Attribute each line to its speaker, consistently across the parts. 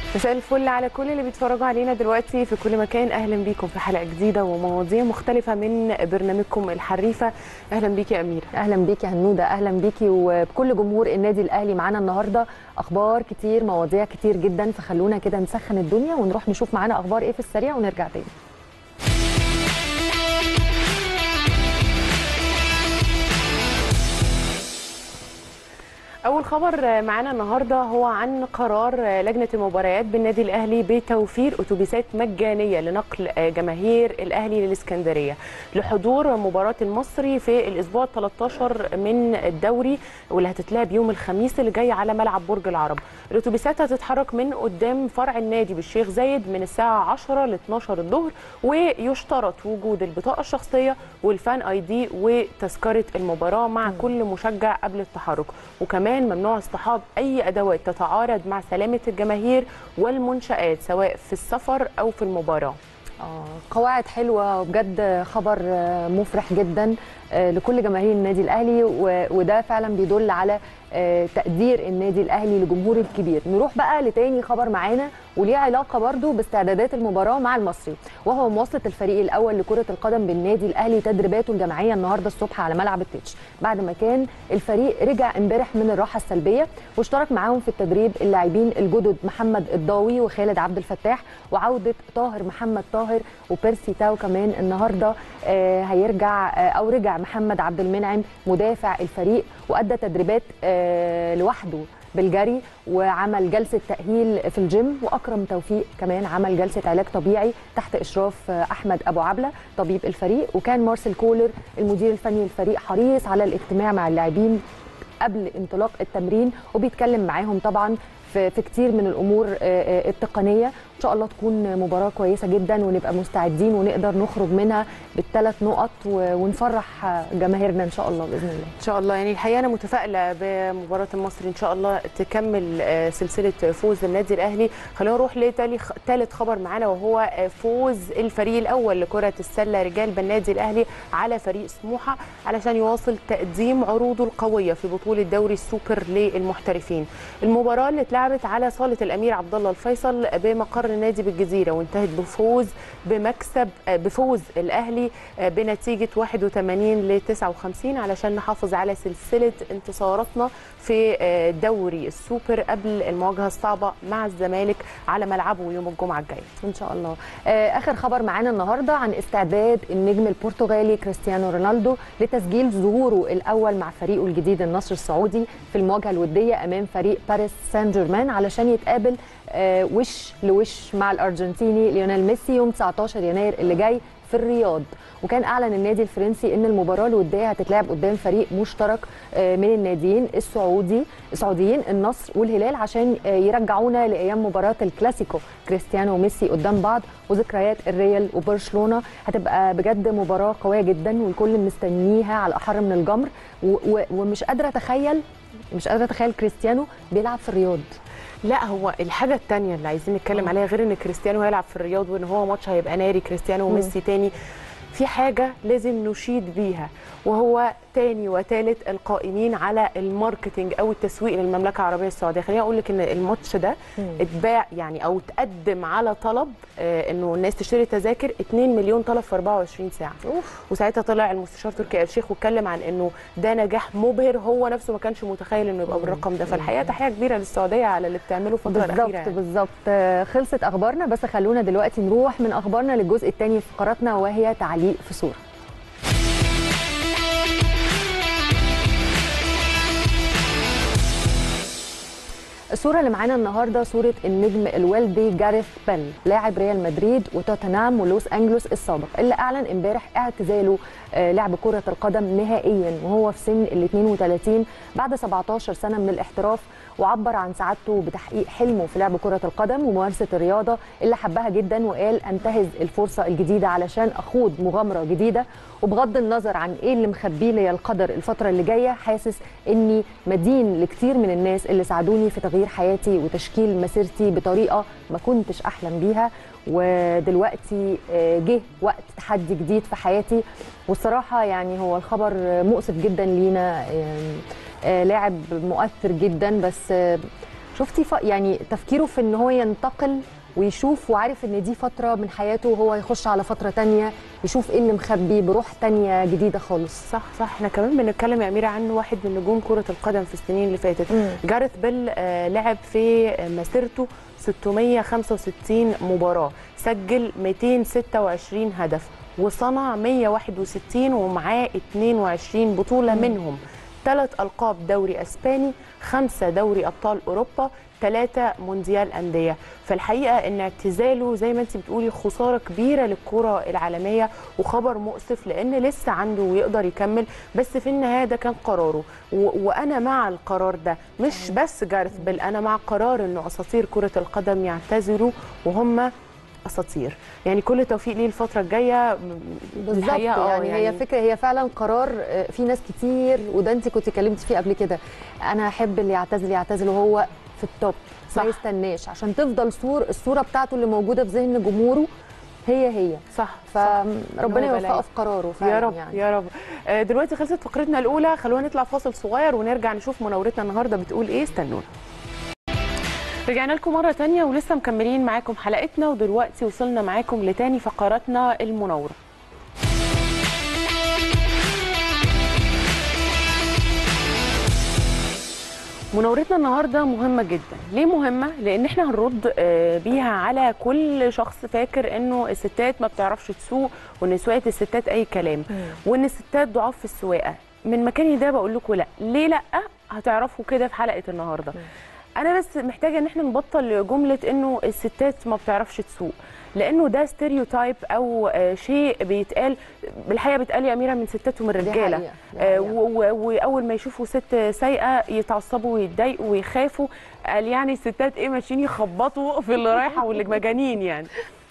Speaker 1: مساء الفل على كل اللي بيتفرجوا علينا دلوقتي في كل مكان اهلا بيكم في حلقه جديده ومواضيع مختلفه من برنامجكم الحريفه اهلا بيكي يا اميره
Speaker 2: اهلا بيكي يا هنوده اهلا بيكي وبكل جمهور النادي الاهلي معانا النهارده اخبار كتير مواضيع كتير جدا فخلونا كده نسخن الدنيا ونروح نشوف معانا اخبار ايه في السريع ونرجع تاني
Speaker 1: اول خبر معانا النهارده هو عن قرار لجنه المباريات بالنادي الاهلي بتوفير اتوبيسات مجانيه لنقل جماهير الاهلي للاسكندريه لحضور مباراه المصري في الاسبوع 13 من الدوري واللي هتتلعب يوم الخميس اللي جاي على ملعب برج العرب الاتوبيسات هتتحرك من قدام فرع النادي بالشيخ زايد من الساعه 10 ل 12 الظهر ويشترط وجود البطاقه الشخصيه والفان اي دي وتذكره المباراه مع كل مشجع قبل التحرك وكمان كمان ممنوع اصطحاب اي ادوات تتعارض مع سلامه الجماهير والمنشات سواء في السفر او في المباراه
Speaker 2: آه قواعد حلوه وبجد خبر مفرح جدا لكل جماهير النادي الاهلي وده فعلا بيدل على تقدير النادي الاهلي لجمهوره الكبير نروح بقى لتاني خبر معانا وليه علاقه برضو باستعدادات المباراه مع المصري وهو مواصله الفريق الاول لكره القدم بالنادي الاهلي تدريباته الجماعيه النهارده الصبح على ملعب التتش بعد ما كان الفريق رجع امبارح من الراحه السلبيه واشترك معاهم في التدريب اللاعبين الجدد محمد الضاوي وخالد عبد الفتاح وعوده طاهر محمد طاهر وبيرسي تاو كمان النهارده آه هيرجع آه او رجع محمد عبد المنعم مدافع الفريق وادى تدريبات آه لوحده بالجري وعمل جلسه تاهيل في الجيم واكرم توفيق كمان عمل جلسه علاج طبيعي تحت اشراف احمد ابو عبله طبيب الفريق وكان مارسيل كولر المدير الفني للفريق حريص على الاجتماع مع اللاعبين قبل انطلاق التمرين وبيتكلم معاهم طبعا في, في كتير من الامور التقنيه ان شاء الله تكون مباراه كويسه جدا ونبقى مستعدين ونقدر نخرج منها بالثلاث نقط ونفرح جماهيرنا ان شاء الله باذن الله
Speaker 1: ان شاء الله يعني الحقيقه انا متفائله بمباراه المصري ان شاء الله تكمل سلسله فوز النادي الاهلي خلينا نروح لثالث خبر معانا وهو فوز الفريق الاول لكره السله رجال بالنادي الاهلي على فريق سموحه علشان يواصل تقديم عروضه القويه في بطوله دوري السوبر للمحترفين المباراه اللي اتلعبت على صاله الامير عبد الله الفيصل بمقر النادي بالجزيره وانتهت بفوز بمكسب بفوز الاهلي بنتيجه 81 ل 59 علشان نحافظ على سلسله انتصاراتنا في دوري السوبر قبل المواجهه الصعبه مع الزمالك على ملعبه يوم الجمعه الجاي
Speaker 2: ان شاء الله اخر خبر معانا النهارده عن استعداد النجم البرتغالي كريستيانو رونالدو لتسجيل ظهوره الاول مع فريقه الجديد النصر السعودي في المواجهه الوديه امام فريق باريس سان جيرمان علشان يتقابل وش لوش مع الارجنتيني ليونيل ميسي يوم 19 يناير اللي جاي في الرياض وكان اعلن النادي الفرنسي ان المباراه الوديه هتتلعب قدام فريق مشترك من الناديين السعودي السعوديين النصر والهلال عشان يرجعونا لايام مباراه الكلاسيكو كريستيانو وميسي قدام بعض وذكريات الريال وبرشلونه هتبقى بجد مباراه قويه جدا والكل مستنيها على الاحر من الجمر ومش قادره اتخيل مش قادره اتخيل كريستيانو بيلعب في الرياض
Speaker 1: لا هو الحاجه الثانيه اللي عايزين نتكلم عليها غير ان كريستيانو هيلعب في الرياض وان هو ماتش هيبقى ناري كريستيانو وميسي تاني في حاجه لازم نشيد بيها وهو تاني وثالث القائمين على الماركتينج او التسويق للمملكه العربيه السعوديه خليني اقول لك ان الماتش ده اتباع يعني او اتقدم على طلب آه انه الناس تشتري تذاكر 2 مليون طلب في 24 ساعه أوف. وساعتها طلع المستشار تركي آل الشيخ واتكلم عن انه ده نجاح مبهر هو نفسه ما كانش متخيل انه يبقى بالرقم ده فالحقيقه تحيه كبيره للسعوديه على اللي بتعمله الفتره الاخيره
Speaker 2: بالظبط يعني. بالظبط خلصت اخبارنا بس خلونا دلوقتي نروح من اخبارنا للجزء الثاني في فقراتنا وهي تعليق في صوره الصورة اللي معانا النهاردة صورة النجم الوالدي جاريث بيل لاعب ريال مدريد وتوتنهام ولوس أنجلوس السابق اللي أعلن امبارح اعتزاله لعب كرة القدم نهائيا وهو في سن ال 32 بعد 17 سنة من الاحتراف وعبر عن سعادته بتحقيق حلمه في لعب كرة القدم وممارسة الرياضة اللي حبها جدا وقال انتهز الفرصة الجديدة علشان أخوض مغامرة جديدة وبغض النظر عن ايه اللي مخبيه لي القدر الفترة اللي جاية حاسس اني مدين لكتير من الناس اللي ساعدوني في تغيير حياتي وتشكيل مسيرتي بطريقة ما كنتش أحلم بيها ودلوقتي جه وقت تحدي جديد في حياتي والصراحة يعني هو الخبر مؤسف جدا لينا لاعب مؤثر جدا بس شفتي ف... يعني تفكيره في ان هو ينتقل ويشوف وعارف ان دي فتره من حياته وهو هيخش على فتره تانية يشوف ايه اللي مخبي بروح تانية جديده خالص
Speaker 1: صح صح احنا كمان بنتكلم يا اميره عن واحد من نجوم كره القدم في السنين اللي فاتت
Speaker 2: مم.
Speaker 1: جارث بيل آه، لعب في مسيرته 665 مباراه سجل 226 هدف وصنع 161 ومعاه 22 بطوله منهم ثلاث القاب دوري اسباني خمسه دوري ابطال اوروبا ثلاثة مونديال أندية فالحقيقة أن اعتزاله زي ما أنت بتقولي خسارة كبيرة للكرة العالمية وخبر مؤسف لأن لسه عنده ويقدر يكمل بس في النهاية ده كان قراره و- وأنا مع القرار ده مش بس جارث بل أنا مع قرار أن أساطير كرة القدم يعتزلوا وهم اساطير يعني كل توفيق ليه الفتره الجايه م-
Speaker 2: بالظبط
Speaker 1: الحقيقة آه
Speaker 2: يعني, هي فكره هي فعلا قرار آه، في ناس كتير وده انت كنت اتكلمتي فيه قبل كده انا احب اللي يعتزل يعتزل وهو في التوب
Speaker 1: صح.
Speaker 2: ما يستناش عشان تفضل صور الصوره بتاعته اللي موجوده في ذهن جمهوره هي هي
Speaker 1: صح
Speaker 2: فربنا
Speaker 1: هو
Speaker 2: يوفقه
Speaker 1: بلاقي.
Speaker 2: في قراره فعلا
Speaker 1: يا رب
Speaker 2: يعني.
Speaker 1: يا رب آه، دلوقتي خلصت فقرتنا الاولى خلونا نطلع فاصل صغير ونرجع نشوف مناورتنا النهارده بتقول ايه استنونا رجعنا لكم مرة تانية ولسه مكملين معاكم حلقتنا ودلوقتي وصلنا معاكم لتاني فقراتنا المناورة مناورتنا النهارده مهمه جدا ليه مهمه لان احنا هنرد آه، بيها على كل شخص فاكر انه الستات ما بتعرفش تسوق وان سواقه الستات اي كلام وان الستات ضعاف في السواقه من مكاني ده بقول لكم لا ليه لا هتعرفوا كده في حلقه النهارده انا بس محتاجه ان احنا نبطل جمله انه الستات ما بتعرفش تسوق لانه ده ستيريوتايب او آه، شيء بيتقال بالحقيقه بيتقال يا اميره من ستات ومن
Speaker 2: دي
Speaker 1: رجاله
Speaker 2: حقيقة، دي
Speaker 1: آه،
Speaker 2: حقيقة.
Speaker 1: و- و- واول ما يشوفوا ست سايقه يتعصبوا ويتضايقوا ويخافوا قال يعني الستات ايه ماشيين يخبطوا في اللي رايحه واللي مجانين يعني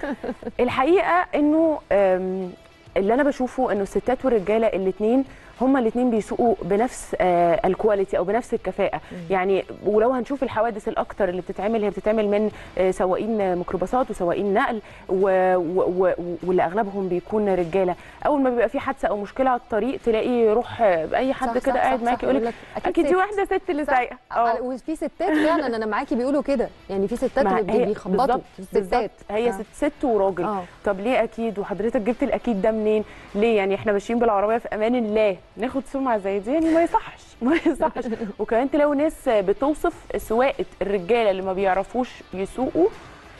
Speaker 1: الحقيقه انه آم، اللي انا بشوفه انه الستات والرجاله الاثنين هما الاثنين بيسوقوا بنفس آه الكواليتي او بنفس الكفاءه يعني ولو هنشوف الحوادث الاكتر اللي بتتعمل هي بتتعمل من آه سواقين ميكروباصات وسواقين نقل و- و- و- واللي اغلبهم بيكون رجاله اول ما بيبقى في حادثه او مشكله على الطريق تلاقي يروح آه، اي حد
Speaker 2: صح،
Speaker 1: كده
Speaker 2: صح،
Speaker 1: قاعد
Speaker 2: صح،
Speaker 1: معاك
Speaker 2: صح،
Speaker 1: يقول
Speaker 2: يقول
Speaker 1: لك
Speaker 2: لك
Speaker 1: اكيد دي
Speaker 2: ست.
Speaker 1: واحده ست اللي
Speaker 2: صح.
Speaker 1: سايقه
Speaker 2: على- وفي ستات فعلا انا معاكي بيقولوا كده يعني في ستات
Speaker 1: ما
Speaker 2: اللي
Speaker 1: هي-
Speaker 2: بيخبطوا
Speaker 1: بالظبط-
Speaker 2: ستات
Speaker 1: بالظبط. هي
Speaker 2: آه.
Speaker 1: ست ست وراجل
Speaker 2: آه.
Speaker 1: طب ليه اكيد وحضرتك جبت الاكيد ده منين ليه يعني احنا ماشيين بالعربيه في امان الله ناخد سمعه زي دي يعني ما يصحش ما يصحش وكمان تلاقوا ناس بتوصف سواقه الرجاله اللي ما بيعرفوش يسوقوا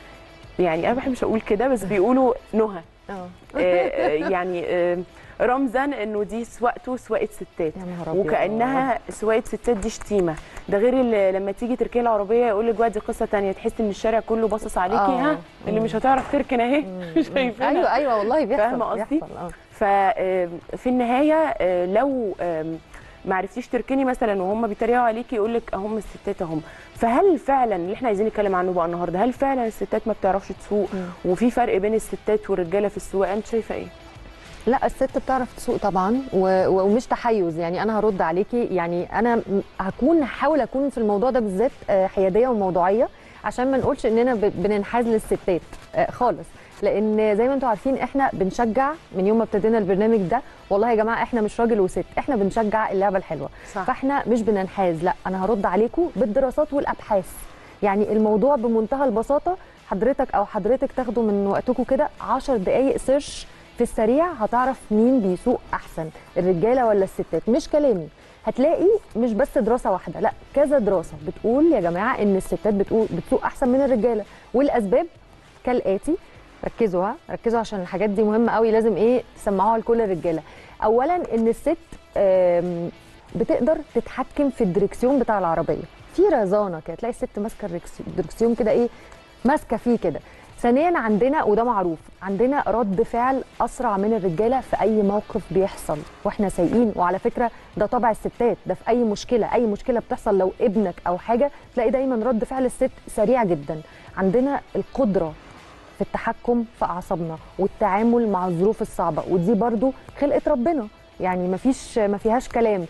Speaker 1: يعني انا ما بحبش اقول كده بس بيقولوا نهى
Speaker 2: اه
Speaker 1: آه، آه، يعني آه، رمزا انه دي سواقته سواقه ستات
Speaker 2: يا نهار أبيض.
Speaker 1: وكانها سواقه ستات دي شتيمه ده غير اللي لما تيجي تركني العربيه يقول لك بقى دي قصه تانية تحس ان الشارع كله باصص عليكي
Speaker 2: آه.
Speaker 1: ها اللي مش هتعرف تركن اهي شايفينها
Speaker 2: ايوه ايوه والله بيحصل
Speaker 1: فاهمة قصدي؟
Speaker 2: بيحصل، آه.
Speaker 1: ففي النهايه آه، لو آم، ما عرفتيش تركني مثلا وهم بيتريقوا عليكي يقول لك اهم الستات اهم فهل فعلا اللي احنا عايزين نتكلم عنه بقى النهارده هل فعلا الستات ما بتعرفش تسوق وفي فرق بين الستات والرجاله في السواقه انت شايفه ايه
Speaker 2: لا الست بتعرف تسوق طبعا و- و- ومش تحيز يعني انا هرد عليكي يعني انا م- هكون هحاول اكون في الموضوع ده بالذات آه، حياديه وموضوعيه عشان ما نقولش اننا ب- بننحاز للستات آه، خالص لان زي ما انتم عارفين احنا بنشجع من يوم ما ابتدينا البرنامج ده والله يا جماعه احنا مش راجل وست احنا بنشجع اللعبه الحلوه
Speaker 1: صح.
Speaker 2: فاحنا مش بننحاز لا انا هرد عليكم بالدراسات والابحاث يعني الموضوع بمنتهى البساطه حضرتك او حضرتك تاخدوا من وقتكم كده 10 دقائق سيرش في السريع هتعرف مين بيسوق احسن الرجاله ولا الستات مش كلامي هتلاقي مش بس دراسه واحده لا كذا دراسه بتقول يا جماعه ان الستات بتقول بتسوق احسن من الرجاله والاسباب كالاتي ركزوا ها ركزوا عشان الحاجات دي مهمه قوي لازم ايه تسمعوها لكل الرجاله اولا ان الست آم، بتقدر تتحكم في الدركسيون بتاع العربيه في رزانه كده تلاقي الست ماسكه الركس- الدركسيون كده ايه ماسكه فيه كده ثانيا عندنا وده معروف عندنا رد فعل اسرع من الرجاله في اي موقف بيحصل واحنا سايقين وعلى فكره ده طبع الستات ده في اي مشكله اي مشكله بتحصل لو ابنك او حاجه تلاقي دايما رد فعل الست سريع جدا عندنا القدره في التحكم في اعصابنا والتعامل مع الظروف الصعبه ودي برضو خلقه ربنا يعني مفيش ما فيهاش كلام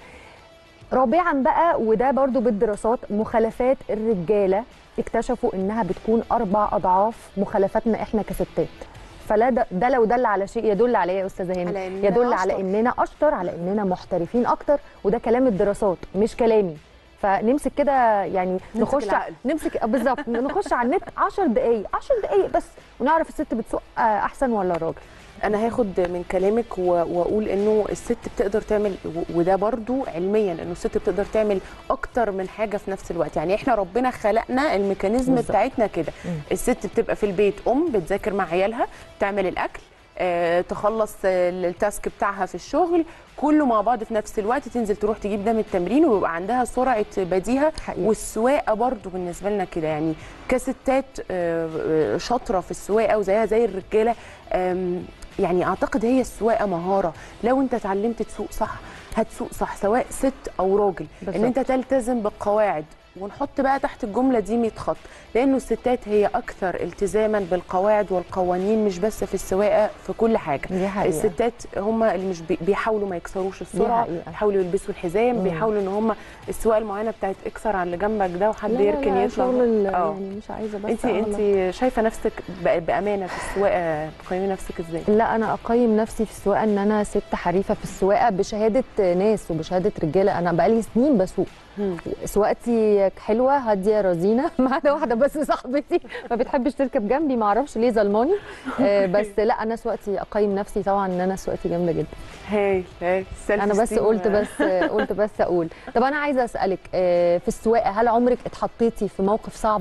Speaker 2: رابعا بقى وده برضو بالدراسات مخالفات الرجاله اكتشفوا انها بتكون اربع اضعاف مخالفاتنا احنا كستات فلا ده, ده لو دل على شيء يدل على ايه يا استاذه
Speaker 1: على
Speaker 2: هاني
Speaker 1: إننا
Speaker 2: يدل على
Speaker 1: أشطر.
Speaker 2: اننا اشطر على اننا محترفين اكتر وده كلام الدراسات مش كلامي فنمسك كده يعني
Speaker 1: نمسك
Speaker 2: نخش
Speaker 1: العقل.
Speaker 2: نمسك آه، بالظبط نخش على النت 10 دقائق 10 دقائق بس ونعرف الست بتسوق آه، احسن ولا الراجل
Speaker 1: انا هاخد من كلامك و- واقول انه الست بتقدر تعمل و- وده برضو علميا انه الست بتقدر تعمل اكتر من حاجه في نفس الوقت يعني احنا ربنا خلقنا الميكانيزم
Speaker 2: بالظبط.
Speaker 1: بتاعتنا كده
Speaker 2: مم.
Speaker 1: الست بتبقى في البيت ام بتذاكر مع عيالها تعمل الاكل آه، تخلص آه، التاسك بتاعها في الشغل كله مع بعض في نفس الوقت تنزل تروح تجيب ده من التمرين ويبقى عندها سرعه بديهه
Speaker 2: حقيقي.
Speaker 1: والسواقه برضو بالنسبه لنا كده يعني كستات آه، آه، شاطره في السواقه وزيها زي الرجاله آم، يعني اعتقد هي السواقه مهاره لو انت اتعلمت تسوق صح هتسوق صح سواء ست او راجل ان
Speaker 2: بالظبط.
Speaker 1: انت تلتزم بالقواعد ونحط بقى تحت الجمله دي 100 خط لانه الستات هي اكثر التزاما بالقواعد والقوانين مش بس في السواقه في كل حاجه
Speaker 2: دي حقيقة.
Speaker 1: الستات هم اللي مش بي- بيحاولوا ما يكسروش السرعه
Speaker 2: حقيقة.
Speaker 1: بيحاولوا يلبسوا الحزام
Speaker 2: مم.
Speaker 1: بيحاولوا ان هم السواقه المعينه بتاعت اكسر على اللي جنبك ده وحد
Speaker 2: لا، لا،
Speaker 1: يركن
Speaker 2: لا،
Speaker 1: يطلع
Speaker 2: شغل ال-
Speaker 1: اه
Speaker 2: يعني مش عايزه بس
Speaker 1: انت
Speaker 2: أغلط.
Speaker 1: انت شايفه نفسك ب- بامانه في السواقه تقيمي نفسك ازاي
Speaker 2: لا انا اقيم نفسي في السواقه ان انا ست حريفه في السواقه بشهاده ناس وبشهاده رجاله انا بقالي سنين بسوق
Speaker 1: مم.
Speaker 2: سواقتي حلوه هاديه رزينه ما عدا واحده بس صاحبتي ما بتحبش تركب جنبي ما اعرفش ليه ظلماني آه، بس لا انا سواقتي اقيم نفسي طبعا ان انا سواقتي جامده جدا
Speaker 1: هاي هاي self
Speaker 2: انا بس
Speaker 1: esteem.
Speaker 2: قلت بس قلت بس اقول طب انا عايزه اسالك آه، في السواقه هل عمرك اتحطيتي في موقف صعب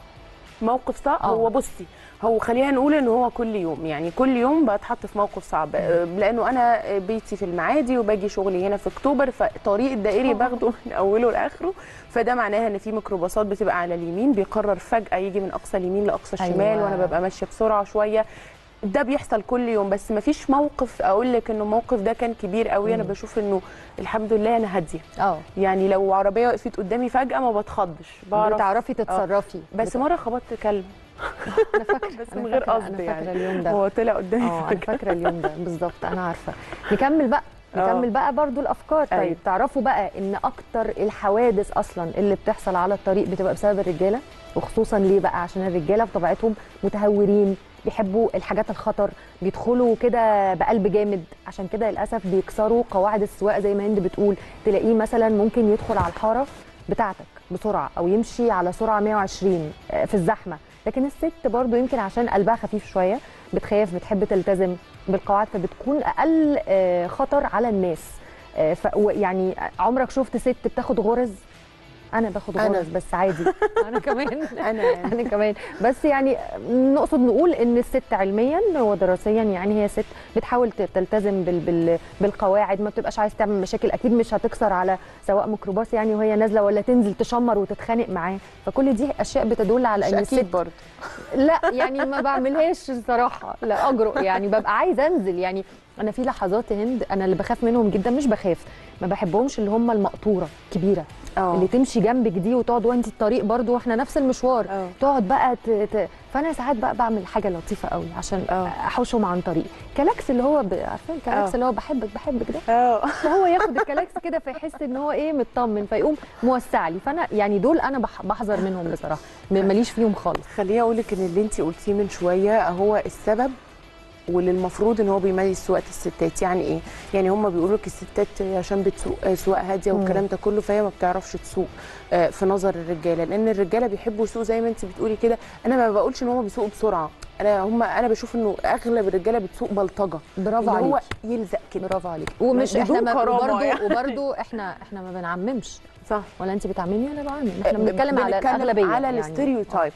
Speaker 1: موقف صعب
Speaker 2: آه.
Speaker 1: هو بصي هو خلينا نقول ان هو كل يوم يعني كل يوم بتحط في موقف صعب آه، لانه انا بيتي في المعادي وباجي شغلي هنا في اكتوبر فطريق الدائري
Speaker 2: آه.
Speaker 1: باخده من اوله لاخره فده معناها ان في ميكروباصات بتبقى على اليمين بيقرر فجاه يجي من اقصى اليمين لاقصى الشمال
Speaker 2: أيوة.
Speaker 1: وانا ببقى ماشيه بسرعه شويه ده بيحصل كل يوم بس ما فيش موقف اقول لك انه الموقف ده كان كبير قوي انا
Speaker 2: مم.
Speaker 1: بشوف انه الحمد لله انا هاديه
Speaker 2: اه
Speaker 1: يعني لو عربيه وقفت قدامي فجاه ما بتخضش بعرف
Speaker 2: بتعرفي تتصرفي
Speaker 1: بس مره خبطت كلب
Speaker 2: انا فاكره
Speaker 1: بس
Speaker 2: أنا
Speaker 1: من غير
Speaker 2: فاكرة-
Speaker 1: قصد
Speaker 2: أنا فاكرة
Speaker 1: يعني.
Speaker 2: اليوم ده
Speaker 1: هو طلع قدامي
Speaker 2: اه انا فاكره اليوم ده بالظبط انا عارفه نكمل بقى
Speaker 1: آه.
Speaker 2: نكمل بقى برضو الافكار طيب
Speaker 1: أيوة.
Speaker 2: تعرفوا بقى ان اكتر الحوادث اصلا اللي بتحصل على الطريق بتبقى بسبب الرجاله وخصوصا ليه بقى عشان الرجاله بطبيعتهم متهورين بيحبوا الحاجات الخطر بيدخلوا كده بقلب جامد عشان كده للاسف بيكسروا قواعد السواقه زي ما هند بتقول تلاقيه مثلا ممكن يدخل على الحاره بتاعتك بسرعه او يمشي على سرعه 120 آه، في الزحمه لكن الست برضو يمكن عشان قلبها خفيف شويه بتخاف بتحب تلتزم بالقواعد فبتكون اقل آه، خطر على الناس آه، ف و- يعني عمرك شفت ست بتاخد غرز انا باخد
Speaker 1: أنا.
Speaker 2: غرز بس عادي انا كمان
Speaker 1: انا يعني
Speaker 2: انا كمان بس يعني نقصد نقول ان الست علميا ودراسيا يعني هي ست بتحاول ت- تلتزم بال بال بالقواعد ما بتبقاش عايز تعمل مشاكل اكيد مش هتكسر على سواق ميكروباص يعني وهي نازله ولا تنزل تشمر وتتخانق معاه فكل دي اشياء بتدل على
Speaker 1: مش
Speaker 2: ان
Speaker 1: اكيد
Speaker 2: الست
Speaker 1: برضه
Speaker 2: لا يعني ما بعملهاش الصراحه لا اجرؤ يعني ببقى عايزه انزل يعني انا في لحظات يا هند انا اللي بخاف منهم جدا مش بخاف ما بحبهمش اللي هم المقطوره كبيره اللي تمشي جنبك دي وتقعد وانت الطريق برضو واحنا نفس المشوار
Speaker 1: اه
Speaker 2: تقعد بقى ت... ت... فانا ساعات بقى بعمل حاجه لطيفه قوي عشان
Speaker 1: اه.
Speaker 2: احوشهم عن طريق كلاكس اللي هو ب... عارفين الكلاكس
Speaker 1: اه.
Speaker 2: اللي هو بحبك بحبك ده
Speaker 1: اه
Speaker 2: فهو ياخد الكلاكس كده فيحس ان هو ايه مطمن فيقوم موسع لي فانا يعني دول انا بح... بحذر منهم بصراحه م- ماليش فيهم خالص
Speaker 1: خليني اقول لك ان اللي انت قلتيه من شويه هو السبب واللي المفروض ان هو بيميز سواقه الستات يعني ايه يعني هم بيقولوا لك الستات عشان بتسوق آه، سواقه هاديه
Speaker 2: مم.
Speaker 1: والكلام ده كله فهي ما بتعرفش تسوق آه، في نظر الرجاله لان الرجاله بيحبوا يسوقوا زي ما انت بتقولي كده انا ما بقولش ان هم بيسوقوا بسرعه انا هم انا بشوف انه اغلب الرجاله بتسوق بلطجه
Speaker 2: برافو
Speaker 1: اللي هو
Speaker 2: عليك
Speaker 1: يلزق كده
Speaker 2: برافو عليك ومش
Speaker 1: بدون
Speaker 2: احنا ما
Speaker 1: كرامة
Speaker 2: وبرضو,
Speaker 1: يعني.
Speaker 2: وبرضو احنا احنا ما بنعممش
Speaker 1: صح
Speaker 2: ولا انت بتعممي ولا بعمم احنا بنتكلم على
Speaker 1: بنتكلم
Speaker 2: الاغلبيه
Speaker 1: على
Speaker 2: يعني.
Speaker 1: الاستيريوتايب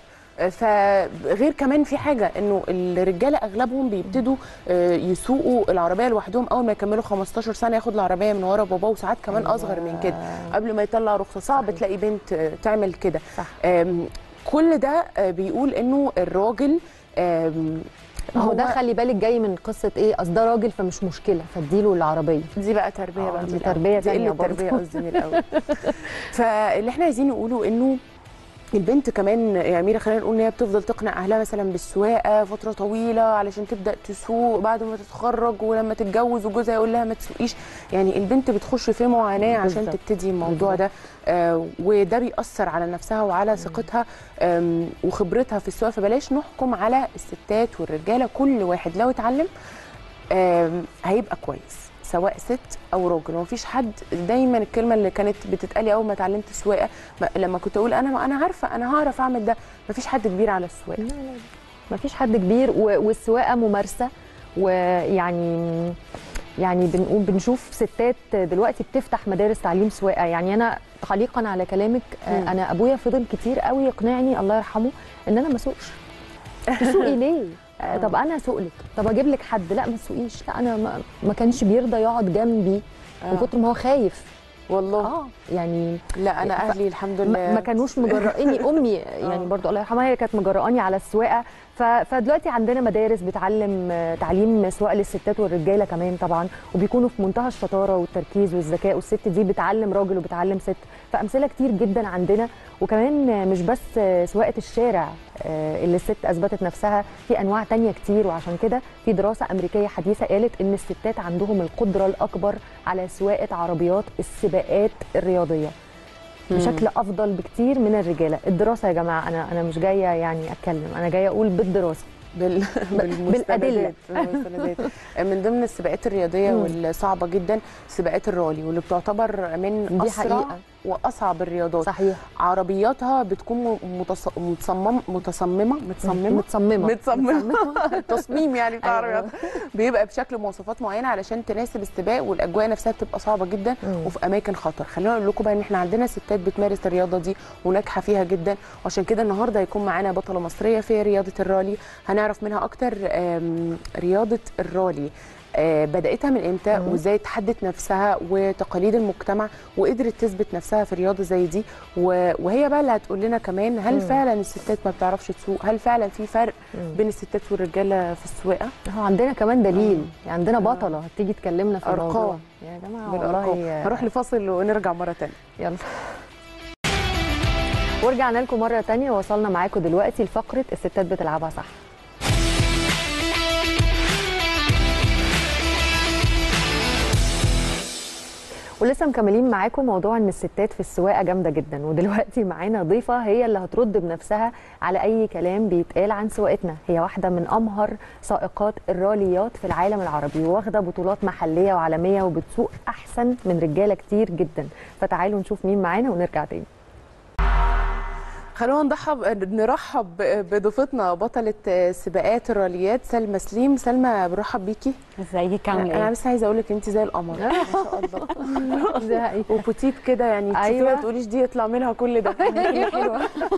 Speaker 1: فغير كمان في حاجه انه الرجاله اغلبهم بيبتدوا آه، يسوقوا العربيه لوحدهم اول ما يكملوا 15 سنه ياخد العربيه من ورا باباه وساعات كمان
Speaker 2: أيوة.
Speaker 1: اصغر من كده قبل ما يطلع رخصه صعب
Speaker 2: صحيح.
Speaker 1: تلاقي بنت آه، تعمل كده
Speaker 2: صح
Speaker 1: آم، كل ده آه، بيقول انه الراجل آم،
Speaker 2: هو ده خلي بالك جاي من قصه ايه اصل ده راجل فمش مشكله فاديله العربيه
Speaker 1: دي بقى تربيه
Speaker 2: آه،
Speaker 1: بقى
Speaker 2: دي
Speaker 1: من الأول.
Speaker 2: تربية
Speaker 1: دي
Speaker 2: تانية
Speaker 1: قله
Speaker 2: برضه.
Speaker 1: تربيه قصدي من الاول فاللي احنا عايزين نقوله انه البنت كمان يا اميره خلينا نقول ان هي بتفضل تقنع اهلها مثلا بالسواقه فتره طويله علشان تبدا تسوق بعد ما تتخرج ولما تتجوز وجوزها يقول لها ما تسوقيش يعني البنت بتخش في معاناه عشان
Speaker 2: بالظبط.
Speaker 1: تبتدي الموضوع ده آه وده بيأثر على نفسها وعلى ثقتها آم، وخبرتها في السواقه فبلاش نحكم على الستات والرجاله كل واحد لو اتعلم آم، هيبقى كويس سواء ست او راجل ومفيش حد دايما الكلمه اللي كانت بتتقالي اول ما اتعلمت سواقه م- لما كنت اقول انا انا عارفه انا هعرف اعمل ده مفيش حد كبير على السواقه
Speaker 2: ما فيش حد كبير و- والسواقه ممارسه ويعني يعني بنقول بنشوف ستات دلوقتي بتفتح مدارس تعليم سواقه يعني انا تعليقا على كلامك آه،
Speaker 1: مم.
Speaker 2: انا ابويا فضل كتير قوي يقنعني الله يرحمه ان انا ما اسوقش تسوقي ليه آه، طب انا اسوق لك طب اجيب لك حد لا ما تسوقيش لا انا ما, ما كانش بيرضى يقعد جنبي من
Speaker 1: آه.
Speaker 2: كتر ما هو خايف
Speaker 1: والله
Speaker 2: اه يعني
Speaker 1: لا انا
Speaker 2: ف-
Speaker 1: اهلي الحمد لله
Speaker 2: ما ما كانوش مجرئيني امي يعني برضو الله يرحمها هي كانت مجرئاني على السواقه ف- فدلوقتي عندنا مدارس بتعلم آه، تعليم سواقه للستات والرجاله كمان طبعا وبيكونوا في منتهى الشطاره والتركيز والذكاء والست دي بتعلم راجل وبتعلم ست فامثله كتير جدا عندنا وكمان آه، مش بس آه، سواقه الشارع آه، اللي الست اثبتت نفسها في انواع تانية كتير وعشان كده في دراسه امريكيه حديثه قالت ان الستات عندهم القدره الاكبر على سواقه عربيات السباقات الرياضيه بشكل افضل بكتير من الرجاله الدراسه يا جماعه انا انا مش جايه يعني اتكلم انا جايه اقول بالدراسه
Speaker 1: بال...
Speaker 2: بالأدلة.
Speaker 1: بالمستندات من ضمن السباقات الرياضيه
Speaker 2: مم.
Speaker 1: والصعبه جدا سباقات الرالي واللي بتعتبر من
Speaker 2: دي
Speaker 1: اسرع
Speaker 2: حقيقة.
Speaker 1: واصعب الرياضات
Speaker 2: صحيح
Speaker 1: عربياتها بتكون متص... متصمم متصممه متصممه
Speaker 2: متصممه
Speaker 1: متصممه تصميم يعني بتاع
Speaker 2: أيوة.
Speaker 1: عربيات بيبقى بشكل مواصفات معينه علشان تناسب السباق والاجواء نفسها بتبقى صعبه جدا
Speaker 2: مم.
Speaker 1: وفي اماكن خطر خلينا اقول لكم بقى ان احنا عندنا ستات بتمارس الرياضه دي وناجحه فيها جدا وعشان كده النهارده هيكون معانا بطله مصريه في رياضه الرالي هنعرف منها اكتر آم، رياضه الرالي آه، بداتها من امتى
Speaker 2: مم.
Speaker 1: وازاي تحدت نفسها وتقاليد المجتمع وقدرت تثبت نفسها في رياضه زي دي و- وهي بقى اللي هتقول لنا كمان هل
Speaker 2: مم.
Speaker 1: فعلا الستات ما بتعرفش تسوق هل فعلا في فرق
Speaker 2: مم.
Speaker 1: بين الستات والرجاله في السواقه
Speaker 2: هو عندنا كمان دليل
Speaker 1: آه.
Speaker 2: يعني عندنا بطله هتيجي تكلمنا في
Speaker 1: أرقام.
Speaker 2: الموضوع يا جماعه
Speaker 1: بالارقام
Speaker 2: والله
Speaker 1: هروح لفاصل ونرجع مره ثانيه
Speaker 2: يلا ورجعنا لكم مره تانية وصلنا معاكم دلوقتي لفقره الستات بتلعبها صح ولسه مكملين معاكم موضوع ان الستات في السواقه جامده جدا ودلوقتي معانا ضيفه هي اللي هترد بنفسها على اي كلام بيتقال عن سواقتنا هي واحده من امهر سائقات الراليات في العالم العربي واخده بطولات محليه وعالميه وبتسوق احسن من رجاله كتير جدا فتعالوا نشوف مين معانا ونرجع تاني
Speaker 1: خلونا نرحب نرحب بضيفتنا بطله سباقات الراليات سلمى سليم سلمى برحب بيكي
Speaker 3: ازيك
Speaker 1: انا
Speaker 3: عامله ايه؟
Speaker 1: بس عايزه اقول لك انت زي القمر ما شاء الله
Speaker 2: ده حقيقي.
Speaker 1: وبوتيت كده يعني تشوفيها
Speaker 2: أيوة.
Speaker 1: ما تقوليش دي يطلع منها كل ده
Speaker 2: حلوه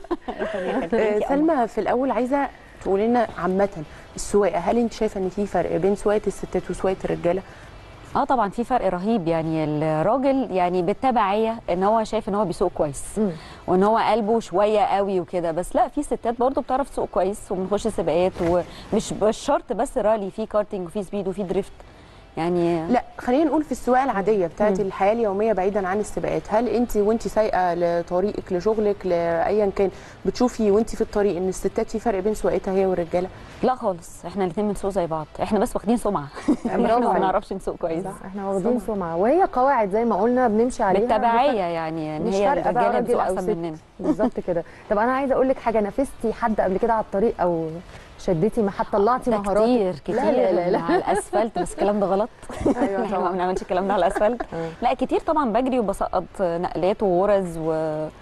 Speaker 1: آه، سلمى في الاول عايزه تقولي لنا عامه السواقه هل انت شايفه ان في فرق بين سواقه الستات وسواقه الرجاله
Speaker 3: اه طبعا في فرق رهيب يعني الراجل يعني بالتبعيه ان هو شايف ان هو بيسوق كويس
Speaker 2: مم.
Speaker 3: وان هو قلبه شويه قوي وكده بس لا في ستات برضو بتعرف تسوق كويس وبنخش سباقات ومش مش شرط بس رالي في كارتينج وفي سبيد وفي دريفت يعني
Speaker 1: لا خلينا نقول في السواقه العاديه بتاعت
Speaker 2: مم.
Speaker 1: الحياه اليوميه بعيدا عن السباقات هل انت وانت سايقه لطريقك لشغلك لايا كان بتشوفي وانت في الطريق ان الستات في فرق بين سواقتها هي والرجاله
Speaker 3: لا خالص احنا الاثنين بنسوق زي بعض احنا بس واخدين سمعه
Speaker 2: برافو
Speaker 3: احنا ما
Speaker 2: عليك.
Speaker 3: بنعرفش نسوق كويس
Speaker 1: صح.
Speaker 2: احنا واخدين سمعه وهي قواعد زي ما قلنا بنمشي عليها
Speaker 3: بالتبعيه يعني ان
Speaker 2: مش
Speaker 3: هي
Speaker 2: فارقة بقى
Speaker 3: الرجاله
Speaker 2: راجل
Speaker 3: بتسوق
Speaker 2: أو
Speaker 3: احسن
Speaker 2: ست.
Speaker 3: مننا
Speaker 2: بالظبط كده طب انا عايزه اقول لك حاجه نافستي حد قبل كده على الطريق او شديتي ما حد طلعتي
Speaker 3: ده
Speaker 2: مهاراتك
Speaker 3: كتير كتير
Speaker 2: لا لا لا, لا.
Speaker 3: على الاسفلت بس الكلام ده غلط
Speaker 1: ايوه
Speaker 3: احنا ما
Speaker 1: طبعا
Speaker 3: بنعملش الكلام ده على الاسفلت
Speaker 2: آه.
Speaker 3: لا كتير طبعا بجري وبسقط نقلات وغرز و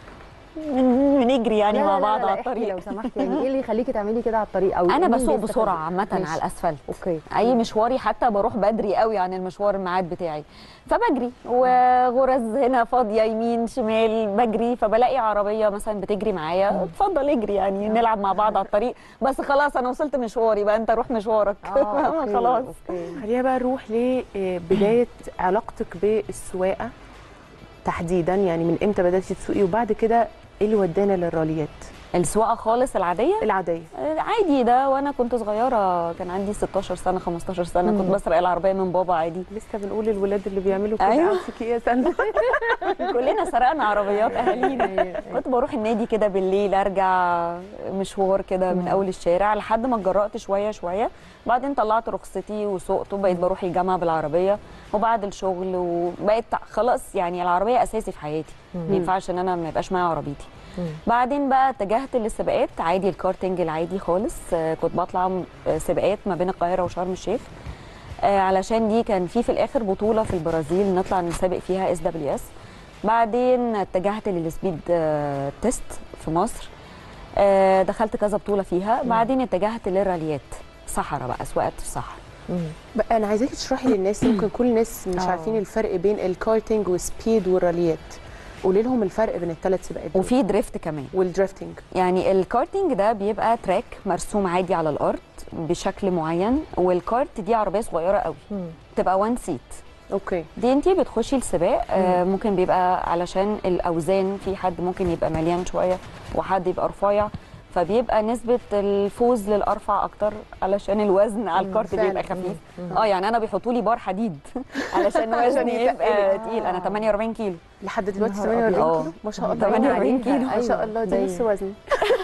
Speaker 3: بن- بنجري يعني
Speaker 2: لا
Speaker 3: مع
Speaker 2: لا
Speaker 3: بعض
Speaker 2: لا لا
Speaker 3: على
Speaker 2: احكي
Speaker 3: الطريق
Speaker 2: لو سمحتي يعني ايه اللي يخليكي تعملي كده على الطريق او
Speaker 3: انا
Speaker 2: مين
Speaker 3: بسوق
Speaker 2: بيستفاد؟
Speaker 3: بسرعه عامه
Speaker 2: ماشي.
Speaker 3: على الاسفلت
Speaker 2: اوكي
Speaker 3: اي مشواري حتى بروح بدري قوي عن المشوار الميعاد بتاعي فبجري وغرز هنا فاضيه يمين شمال بجري فبلاقي عربيه مثلا بتجري معايا اتفضل اجري يعني نلعب مع بعض على الطريق بس خلاص انا وصلت مشواري بقى انت روح مشوارك
Speaker 2: اه أوكي،
Speaker 3: خلاص
Speaker 2: اوكي
Speaker 1: خلينا بقى نروح لبدايه علاقتك بالسواقه تحديدا يعني من امتى بداتي تسوقي وبعد كده ايه اللي ودانا للراليات
Speaker 3: السواقه خالص العاديه
Speaker 1: العاديه
Speaker 3: عادي ده وانا كنت صغيره كان عندي 16 سنه 15 سنه
Speaker 2: مم.
Speaker 3: كنت بسرق العربيه من بابا عادي
Speaker 1: لسه بنقول الولاد اللي بيعملوا كده
Speaker 3: أيوة.
Speaker 1: امسكي ايه يا سلمى
Speaker 3: كلنا سرقنا عربيات اهالينا كنت بروح النادي كده بالليل ارجع مشوار كده من اول الشارع لحد ما اتجرأت شويه شويه بعدين طلعت رخصتي وسوقت وبقيت بروح الجامعه بالعربيه وبعد الشغل وبقيت خلاص يعني العربيه اساسي في حياتي ما ينفعش ان انا ما يبقاش معايا عربيتي
Speaker 2: مم.
Speaker 3: بعدين بقى اتجهت للسباقات عادي الكارتنج العادي خالص آه، كنت بطلع م- آه، سباقات ما بين القاهره وشرم الشيخ آه علشان دي كان في في الاخر بطوله في البرازيل نطلع نسابق فيها اس دبليو اس بعدين اتجهت للسبيد آه تيست في مصر آه دخلت كذا بطوله فيها بعدين اتجهت للراليات صحراء بقى سواقه الصحراء
Speaker 1: بقى انا عايزاكي تشرحي للناس يمكن كل الناس مش
Speaker 2: آه.
Speaker 1: عارفين الفرق بين الكارتينج والسبيد والراليات قولي لهم الفرق بين الثلاث سباقات دول.
Speaker 3: وفي دريفت كمان
Speaker 1: والدريفتنج
Speaker 3: يعني الكارتينج ده بيبقى تراك مرسوم عادي على الارض بشكل معين والكارت دي عربيه صغيره قوي تبقى وان سيت
Speaker 1: اوكي
Speaker 3: دي انتي بتخشي السباق آه ممكن بيبقى علشان الاوزان في حد ممكن يبقى مليان شويه وحد يبقى رفيع فبيبقى نسبة الفوز للأرفع أكتر علشان الوزن على الكارت
Speaker 1: فعلا.
Speaker 3: بيبقى خفيف اه يعني أنا بيحطوا لي بار حديد علشان
Speaker 1: عشان
Speaker 3: وزني يبقى
Speaker 1: يتقل.
Speaker 3: تقيل أنا 48 كيلو
Speaker 1: لحد دلوقتي
Speaker 2: نهار
Speaker 1: 48
Speaker 3: أبيض.
Speaker 1: كيلو ما شاء الله
Speaker 3: 48 كيلو.
Speaker 1: ما شاء الله دي
Speaker 2: أيوة.
Speaker 1: نص وزني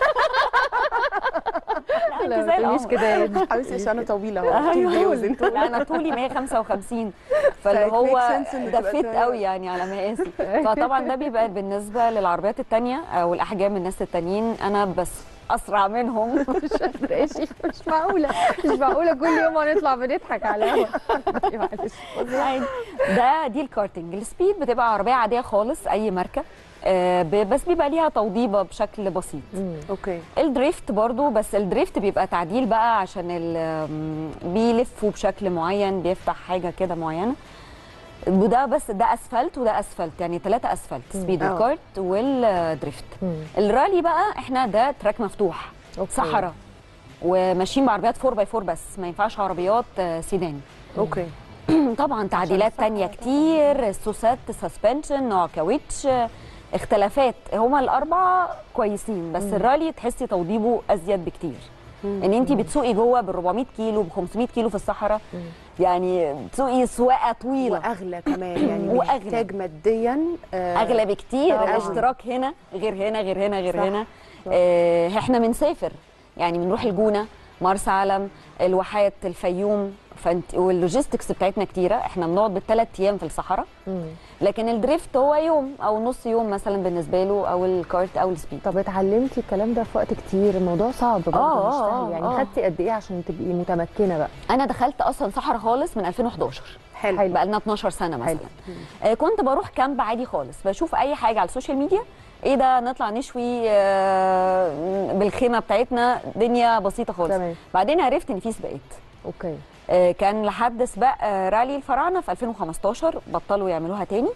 Speaker 3: لا
Speaker 2: لا ما تقوليش كده يا ابني.
Speaker 1: حبيبتي عشان انا طويله اهو أكيد بيوزن
Speaker 3: لا انا طولي 155 فاللي
Speaker 1: فit
Speaker 3: هو
Speaker 1: makes sense إن
Speaker 3: ده
Speaker 1: تبقى
Speaker 3: فيت
Speaker 1: صغيرة.
Speaker 3: قوي يعني على مقاسي فطبعا ده بيبقى بالنسبه للعربيات التانية او الاحجام الناس التانيين انا بس اسرع منهم
Speaker 2: مش قادره يا شيخ مش معقوله مش معقوله كل يوم هنطلع بنضحك على الهوا معلش
Speaker 3: عادي. ده دي الكارتنج السبيد بتبقى عربيه عاديه خالص اي ماركه آه، ب- بس بيبقى ليها توضيبه بشكل بسيط
Speaker 1: اوكي
Speaker 3: الدريفت برضو بس الدريفت بيبقى تعديل بقى عشان ال- آم، بيلفوا بشكل معين بيفتح حاجه كده معينه وده بس ده اسفلت وده اسفلت يعني ثلاثه اسفلت سبيد
Speaker 1: آه.
Speaker 3: والكارت والدريفت الرالي بقى احنا ده تراك مفتوح
Speaker 2: أوكي.
Speaker 3: صحراء وماشيين بعربيات 4 باي 4 بس ما ينفعش عربيات آه، سيدان
Speaker 1: اوكي
Speaker 3: طبعا تعديلات تانية كتير سوسات سسبنشن نوع كاوتش اختلافات هما الاربعه كويسين بس الرالي تحسي توضيبه ازيد بكتير ان انت بتسوقي جوه بال 400 كيلو ب 500 كيلو في الصحراء يعني بتسوقي سواقه طويله
Speaker 1: واغلى كمان يعني
Speaker 3: وأغلى.
Speaker 1: محتاج ماديا آه،
Speaker 3: اغلى بكتير
Speaker 1: طبعاً.
Speaker 3: الاشتراك هنا غير هنا غير هنا غير
Speaker 1: صح.
Speaker 3: هنا آه احنا بنسافر يعني بنروح الجونه مرسى علم الواحات الفيوم فانت واللوجيستكس بتاعتنا كتيره احنا بنقعد بالثلاث ايام في الصحراء لكن الدريفت هو يوم او نص يوم مثلا بالنسبه له او الكارت او السبيد
Speaker 2: طب اتعلمتي الكلام ده في وقت كتير الموضوع صعب برضه
Speaker 3: آه،
Speaker 2: مش
Speaker 3: آه،
Speaker 2: سهل يعني
Speaker 3: آه.
Speaker 2: خدتي قد ايه عشان تبقي متمكنه بقى
Speaker 3: انا دخلت اصلا صحراء خالص من 2011
Speaker 1: حلو
Speaker 2: حلو.
Speaker 3: بقى لنا 12 سنه مثلا
Speaker 2: حلو.
Speaker 3: آه كنت بروح كامب عادي خالص بشوف اي حاجه على السوشيال ميديا ايه ده نطلع نشوي آه بالخيمه بتاعتنا دنيا بسيطه خالص
Speaker 2: تمام.
Speaker 3: بعدين عرفت ان في سباقات
Speaker 2: اوكي
Speaker 3: آه كان لحد سباق آه رالي الفراعنه في 2015 بطلوا يعملوها تاني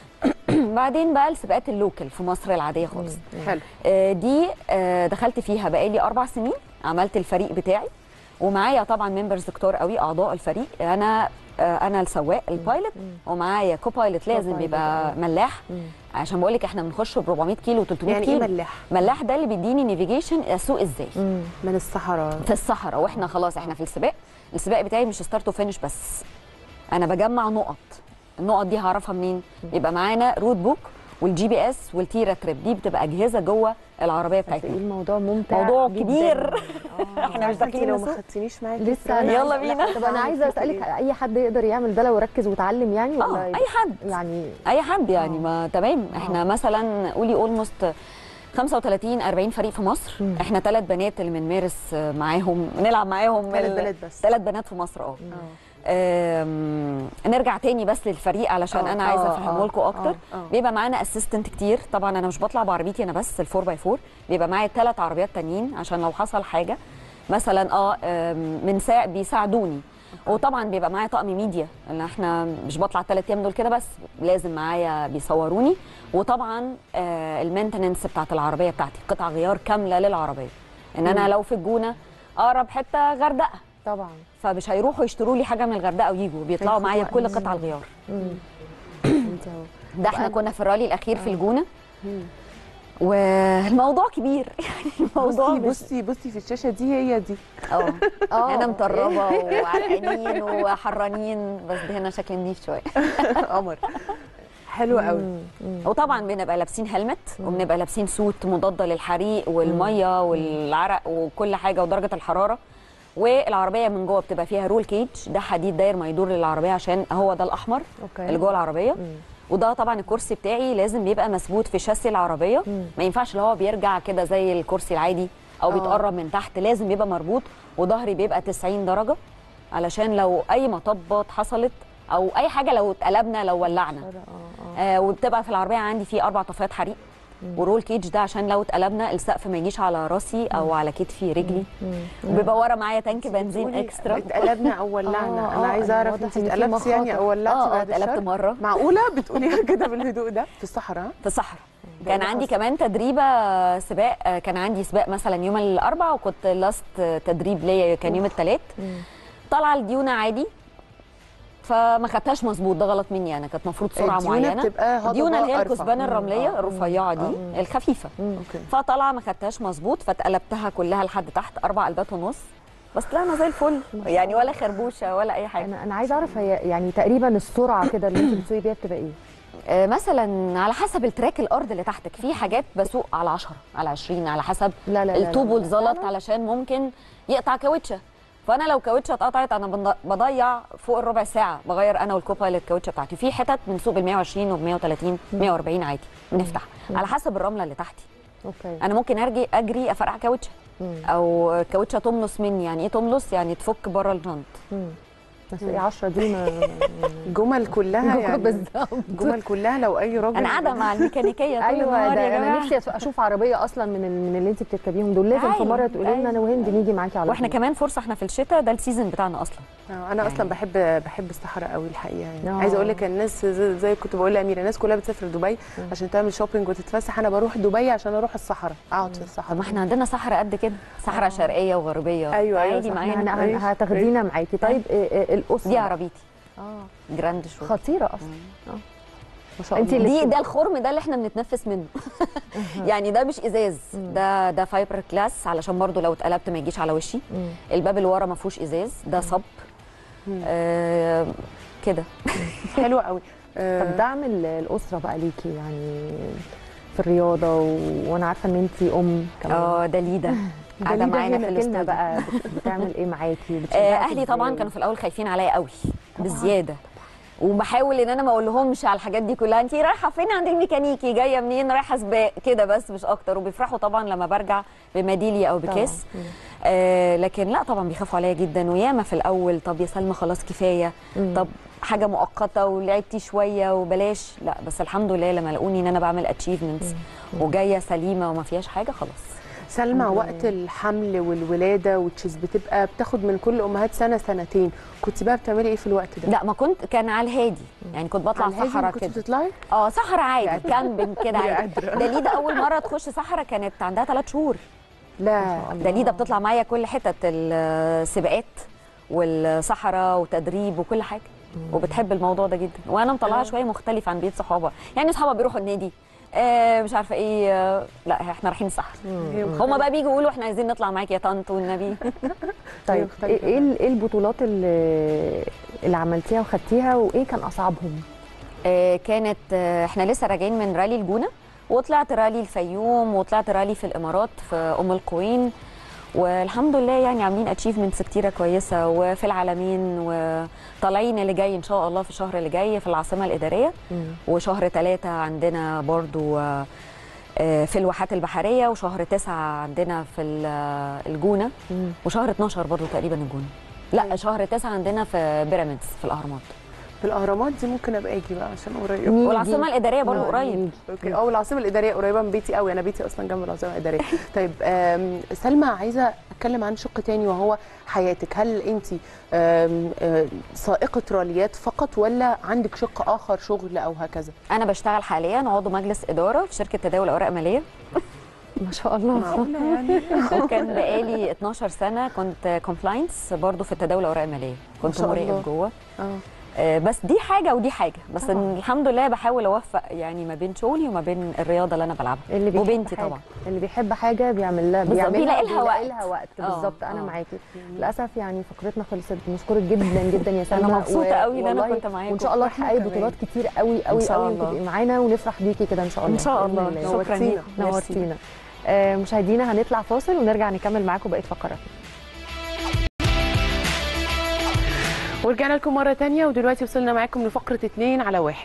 Speaker 3: بعدين بقى السباقات اللوكل في مصر العاديه خالص
Speaker 1: حلو
Speaker 3: آه، دي آه، دخلت فيها بقالي اربع سنين عملت الفريق بتاعي ومعايا طبعا ممبرز كتار قوي اعضاء الفريق انا آه، انا السواق البايلوت ومعايا كوبايلوت لازم
Speaker 2: كوبايلوت،
Speaker 3: يبقى ملاح عشان بقول لك احنا بنخش ب 400 كيلو و300
Speaker 1: يعني ايه
Speaker 3: كيلو
Speaker 1: ملاح
Speaker 3: ملاح ده اللي بيديني نافيجيشن اسوق ازاي
Speaker 1: من الصحراء
Speaker 3: في الصحراء واحنا خلاص احنا في السباق السباق بتاعي مش ستارت وفينش بس انا بجمع نقط النقط دي هعرفها منين يبقى معانا روت بوك والجي بي اس والتيرا تريب دي بتبقى اجهزه جوه العربيه
Speaker 2: قد
Speaker 3: بتاعتنا
Speaker 2: ايه الموضوع ممتع
Speaker 3: موضوع
Speaker 2: جداً.
Speaker 3: كبير.
Speaker 2: آه.
Speaker 3: احنا مش
Speaker 1: عارفة
Speaker 3: داخلين
Speaker 1: لو ما
Speaker 3: نسوق
Speaker 1: خدتنيش معاكي
Speaker 2: لسه
Speaker 1: في رالي.
Speaker 3: يلا
Speaker 2: لا،
Speaker 3: بينا.
Speaker 2: طب انا عايزه اسالك اي حد يقدر يعمل ده لو ركز وتعلم يعني
Speaker 3: اه
Speaker 2: ولا
Speaker 3: اي حد
Speaker 2: يعني
Speaker 3: اي حد يعني ما تمام احنا مثلا قولي اولموست 35 40 فريق في مصر
Speaker 2: مم.
Speaker 3: احنا ثلاث بنات اللي بنمارس معاهم بنلعب معاهم
Speaker 1: ثلاث بنات بس.
Speaker 3: ثلاث بنات في مصر اه آم، نرجع تاني بس للفريق علشان
Speaker 1: آه،
Speaker 3: انا عايزه
Speaker 2: آه،
Speaker 3: افهمه
Speaker 2: آه،
Speaker 3: لكم اكتر
Speaker 1: آه، آه.
Speaker 3: بيبقى معانا اسيستنت كتير طبعا انا مش بطلع بعربيتي انا بس الفور باي فور بيبقى معايا ثلاث عربيات تانيين عشان لو حصل حاجه مثلا اه آم، من ساع بيساعدوني وطبعا بيبقى معايا طقم ميديا ان احنا مش بطلع الثلاث ايام دول كده بس لازم معايا بيصوروني وطبعا آه المينتننس بتاعت العربيه بتاعتي قطع غيار كامله للعربيه ان انا لو في الجونه اقرب حته غردقه
Speaker 2: طبعا
Speaker 3: فمش هيروحوا يشتروا لي حاجه من الغردقه ويجوا بيطلعوا
Speaker 1: هياخد
Speaker 3: معايا
Speaker 1: وقت.
Speaker 3: بكل قطع الغيار
Speaker 2: انت اهو
Speaker 3: ده احنا كنا في الرالي الاخير في الجونه والموضوع كبير يعني الموضوع
Speaker 1: بصي
Speaker 3: مش-
Speaker 1: بصي بصي في الشاشه دي هي دي
Speaker 3: اه
Speaker 2: اه
Speaker 3: انا مطربه وعرقانين وحرانين بس ده هنا شكل نضيف شويه
Speaker 1: قمر حلو قوي
Speaker 3: وطبعا بنبقى لابسين هلمت وبنبقى لابسين سوت مضاده للحريق والميه والعرق وكل حاجه ودرجه الحراره والعربيه من جوه بتبقى فيها رول كيج ده حديد داير ما يدور للعربيه عشان هو ده الاحمر
Speaker 2: اوكي
Speaker 3: اللي جوه العربيه وده طبعا الكرسي بتاعي لازم بيبقى مثبوت في شاسي العربيه ما ينفعش اللي هو بيرجع كده زي الكرسي العادي او
Speaker 2: آه.
Speaker 3: بيتقرب من تحت لازم يبقى مربوط وظهري بيبقى 90 درجه علشان لو اي مطبات حصلت او اي حاجه لو اتقلبنا لو ولعنا آه وبتبقى في العربيه عندي في اربع طفايات حريق ورول كيج ده عشان لو اتقلبنا السقف ما يجيش على راسي او على كتفي رجلي وبيبقى ورا معايا تانك بنزين
Speaker 1: بتقولي
Speaker 3: اكسترا
Speaker 1: اتقلبنا او ولعنا
Speaker 2: آه،
Speaker 1: انا
Speaker 2: آه،
Speaker 1: عايزه اعرف
Speaker 2: واضح
Speaker 1: انت
Speaker 2: إن في
Speaker 1: اتقلبتي يعني
Speaker 2: مخاطر.
Speaker 1: او ولعتي
Speaker 3: اه اه
Speaker 1: بعد
Speaker 3: اتقلبت
Speaker 1: الشر
Speaker 3: مره
Speaker 1: معقوله بتقوليها كده بالهدوء ده في الصحراء
Speaker 3: في الصحراء كان عندي كمان تدريبه سباق آه، كان عندي سباق مثلا يوم الاربعاء وكنت لاست تدريب ليا كان يوم الثلاث طالعه الديونه عادي فما خدتهاش مظبوط ده غلط مني انا كانت المفروض سرعه
Speaker 1: الديونة
Speaker 3: معينه
Speaker 1: بتبقى هضبة
Speaker 3: الديونه اللي هي
Speaker 1: أرفع.
Speaker 3: الكثبان الرمليه الرفيعه دي الخفيفه
Speaker 1: اوكي
Speaker 3: فطالعه ما خدتهاش مظبوط فاتقلبتها كلها لحد تحت اربع قلبات ونص بس طلعنا زي الفل يعني ولا خربوشه ولا اي حاجه
Speaker 2: انا انا عايزه اعرف هي يعني تقريبا السرعه كده اللي انت بتسوقي بيها بتبقى ايه؟
Speaker 3: آه، مثلا على حسب التراك الارض اللي تحتك في حاجات بسوق على 10 على 20 على حسب
Speaker 2: لا لا لا
Speaker 3: الطوب
Speaker 2: لا.
Speaker 3: والزلط علشان ممكن يقطع كاوتشه فانا لو كاوتشه اتقطعت انا بنض- بضيع فوق الربع ساعه بغير انا والكوبا الكاوتشه بتاعتي في حتت بنسوق بال 120 وب 130 140 عادي بنفتح على حسب الرمله اللي تحتي
Speaker 2: اوكي
Speaker 3: انا ممكن ارجي اجري افرقع كاوتشه او كاوتشه تملص مني يعني ايه تملص يعني تفك بره الجنط
Speaker 2: بس ايه 10 دي ما
Speaker 1: جمل كلها يعني
Speaker 2: بالظبط
Speaker 1: جمل كلها لو اي راجل
Speaker 3: انا قاعده مع الميكانيكيه طول
Speaker 2: ايوه
Speaker 3: النهار
Speaker 2: ده
Speaker 3: يا
Speaker 2: انا
Speaker 3: جماعه
Speaker 2: نفسي أس- اشوف عربيه اصلا من ال- من اللي انت بتركبيهم دول لازم في
Speaker 3: أيوة،
Speaker 2: مره تقولي لنا
Speaker 3: أيوة.
Speaker 2: انا وهند نيجي معاكي على
Speaker 3: واحنا
Speaker 2: طول.
Speaker 3: كمان فرصه احنا في الشتاء ده السيزون بتاعنا اصلا
Speaker 1: آه، انا اصلا بحب بحب الصحراء قوي الحقيقه يعني
Speaker 2: آه.
Speaker 1: عايزه اقول لك الناس زي, زي كنت بقول لاميره الناس كلها بتسافر دبي عشان تعمل شوبينج وتتفسح انا بروح دبي عشان اروح الصحراء اقعد في
Speaker 3: طب
Speaker 1: الصحراء
Speaker 3: ما احنا عندنا صحراء قد كده صحراء شرقيه وغربيه
Speaker 1: أيوة، أيوة،
Speaker 3: عادي
Speaker 1: صح.
Speaker 3: معانا
Speaker 2: احنا
Speaker 1: أيوة.
Speaker 2: هن- هتاخدينا معاكي طيب إيه- إيه الاسره
Speaker 3: دي عربيتي
Speaker 2: اه
Speaker 3: جراند شو
Speaker 2: خطيره اصلا
Speaker 1: ما شاء
Speaker 2: انت
Speaker 1: الله
Speaker 2: اللي
Speaker 3: دي ده الخرم ده اللي احنا بنتنفس منه يعني ده مش ازاز ده ده فايبر كلاس علشان برضو لو اتقلبت ما يجيش على وشي
Speaker 2: مم.
Speaker 3: الباب اللي ورا ما فيهوش ازاز ده صب آه كده
Speaker 1: حلوه قوي آه،
Speaker 2: طب دعم ال- الاسره بقى ليكي يعني في الرياضه و... وانا عارفه ان انت ام كمان
Speaker 3: اه ده ليدا قاعده
Speaker 2: دليدا
Speaker 3: معانا
Speaker 2: هنا
Speaker 3: في
Speaker 2: كلمة
Speaker 3: الاستوديو
Speaker 2: بقى بت- بتعمل ايه معاكي
Speaker 3: آه،
Speaker 2: بتشجعك
Speaker 3: اهلي طبعا
Speaker 2: إزاي؟
Speaker 3: كانوا في الاول خايفين عليا قوي بزياده وبحاول ان انا ما اقولهمش على الحاجات دي كلها انت رايحه فين عند الميكانيكي جايه منين رايحه سباق كده بس مش اكتر وبيفرحوا طبعا لما برجع بميداليه او بكاس
Speaker 2: مم.
Speaker 3: آه لكن لا طبعا بيخافوا عليا جدا وياما في الاول طب يا سلمى خلاص كفايه
Speaker 2: مم.
Speaker 3: طب حاجه مؤقته ولعبتي شويه وبلاش لا بس الحمد لله لما لقوني ان انا بعمل اتشيفمنتس وجايه سليمه وما فيهاش حاجه خلاص
Speaker 1: سلمى وقت الحمل والولاده والتشيز بتبقى بتاخد من كل امهات سنه سنتين كنت بقى بتعملي ايه في الوقت ده
Speaker 3: لا ما كنت كان على الهادي يعني كنت بطلع
Speaker 1: على الهادي
Speaker 3: صحراء
Speaker 1: كنت
Speaker 3: كده
Speaker 1: بتطلعي
Speaker 3: اه صحراء عادي كامبينج كده
Speaker 1: يا
Speaker 3: عادي
Speaker 1: قادرة.
Speaker 3: دليدا اول مره تخش صحراء كانت عندها ثلاث شهور
Speaker 1: لا
Speaker 3: دليدا بتطلع معايا كل حتت السباقات والصحراء وتدريب وكل حاجه وبتحب الموضوع ده جدا وانا مطلعه شويه مختلف عن بيت صحابها يعني صحابها بيروحوا النادي آه مش عارفه ايه آه لا احنا رايحين الصحراء
Speaker 1: هي
Speaker 3: هما بقى بيجوا يقولوا احنا عايزين نطلع معاكي يا طنط والنبي
Speaker 2: طيب
Speaker 1: مختلفة
Speaker 2: ايه ايه ال- إيه البطولات اللي اللي عملتيها وخدتيها وايه كان اصعبهم؟
Speaker 3: آه، كانت آه، احنا لسه راجعين من رالي الجونه وطلعت رالي الفيوم وطلعت رالي في الامارات في ام القوين والحمد لله يعني عاملين اتشيفمنتس كتيره كويسه وفي العالمين وطالعين اللي جاي ان شاء الله في الشهر اللي جاي في العاصمه الاداريه وشهر ثلاثة عندنا برضو آه، آه، في الواحات البحريه وشهر تسعة عندنا في ال- آه، الجونه
Speaker 2: مم.
Speaker 3: وشهر 12 برضو تقريبا الجونه لا شهر تسعة عندنا في بيراميدز في الاهرامات
Speaker 1: في الاهرامات دي ممكن ابقى اجي بقى عشان قريب
Speaker 2: نيجي.
Speaker 3: والعاصمه الاداريه برضو
Speaker 2: آه،
Speaker 3: قريب
Speaker 2: نيجي.
Speaker 1: اوكي اه والعاصمه الاداريه قريبه من بيتي قوي انا بيتي اصلا جنب العاصمه الاداريه طيب آم، سلمى عايزه اتكلم عن شق تاني وهو حياتك هل انت آم، آه، سائقه راليات فقط ولا عندك شق اخر شغل او هكذا
Speaker 3: انا بشتغل حاليا عضو مجلس اداره في شركه تداول اوراق ماليه
Speaker 2: ما شاء الله
Speaker 1: معقوله يعني
Speaker 3: وكان بقالي 12 سنه كنت كومبلاينس برضو في التداول اوراق ماليه كنت
Speaker 1: شاء الله.
Speaker 3: مراقب جوه
Speaker 1: اه
Speaker 3: آه، بس دي حاجه ودي حاجه بس
Speaker 2: طبعاً.
Speaker 3: إن الحمد لله بحاول اوفق يعني ما بين شغلي وما بين الرياضه اللي انا بلعبها
Speaker 2: اللي بيحب
Speaker 3: وبنتي
Speaker 2: حاجة.
Speaker 3: طبعا
Speaker 2: اللي بيحب حاجه بيعمل لها
Speaker 3: بالظبط،
Speaker 2: بيعملها
Speaker 3: بيلاقي لها
Speaker 2: وبيلاقي
Speaker 3: وقت.
Speaker 2: لها وقت
Speaker 3: آه،
Speaker 2: بالظبط انا
Speaker 3: آه.
Speaker 2: معاكي للاسف يعني فقرتنا خلصت بنشكرك جدا جدا يا سلمى
Speaker 3: مبسوطة قوي إن أنا
Speaker 2: والله
Speaker 3: كنت معاكم.
Speaker 2: وان شاء الله
Speaker 1: وإحنا
Speaker 2: تحققي
Speaker 1: كمان.
Speaker 2: بطولات كتير قوي قوي
Speaker 3: شاء
Speaker 2: قوي
Speaker 3: الله.
Speaker 2: وتبقي معانا ونفرح بيكي كده ان شاء الله
Speaker 3: ان شاء
Speaker 2: بإذن
Speaker 3: الله
Speaker 2: الله.
Speaker 3: شكرا
Speaker 1: نورتينا.
Speaker 3: ليكم
Speaker 2: نورتينا آه، مشاهدينا هنطلع فاصل ونرجع نكمل معاكم بقيه فقراتنا
Speaker 1: ورجعنا لكم مره تانية ودلوقتي وصلنا معاكم لفقره اتنين على واحد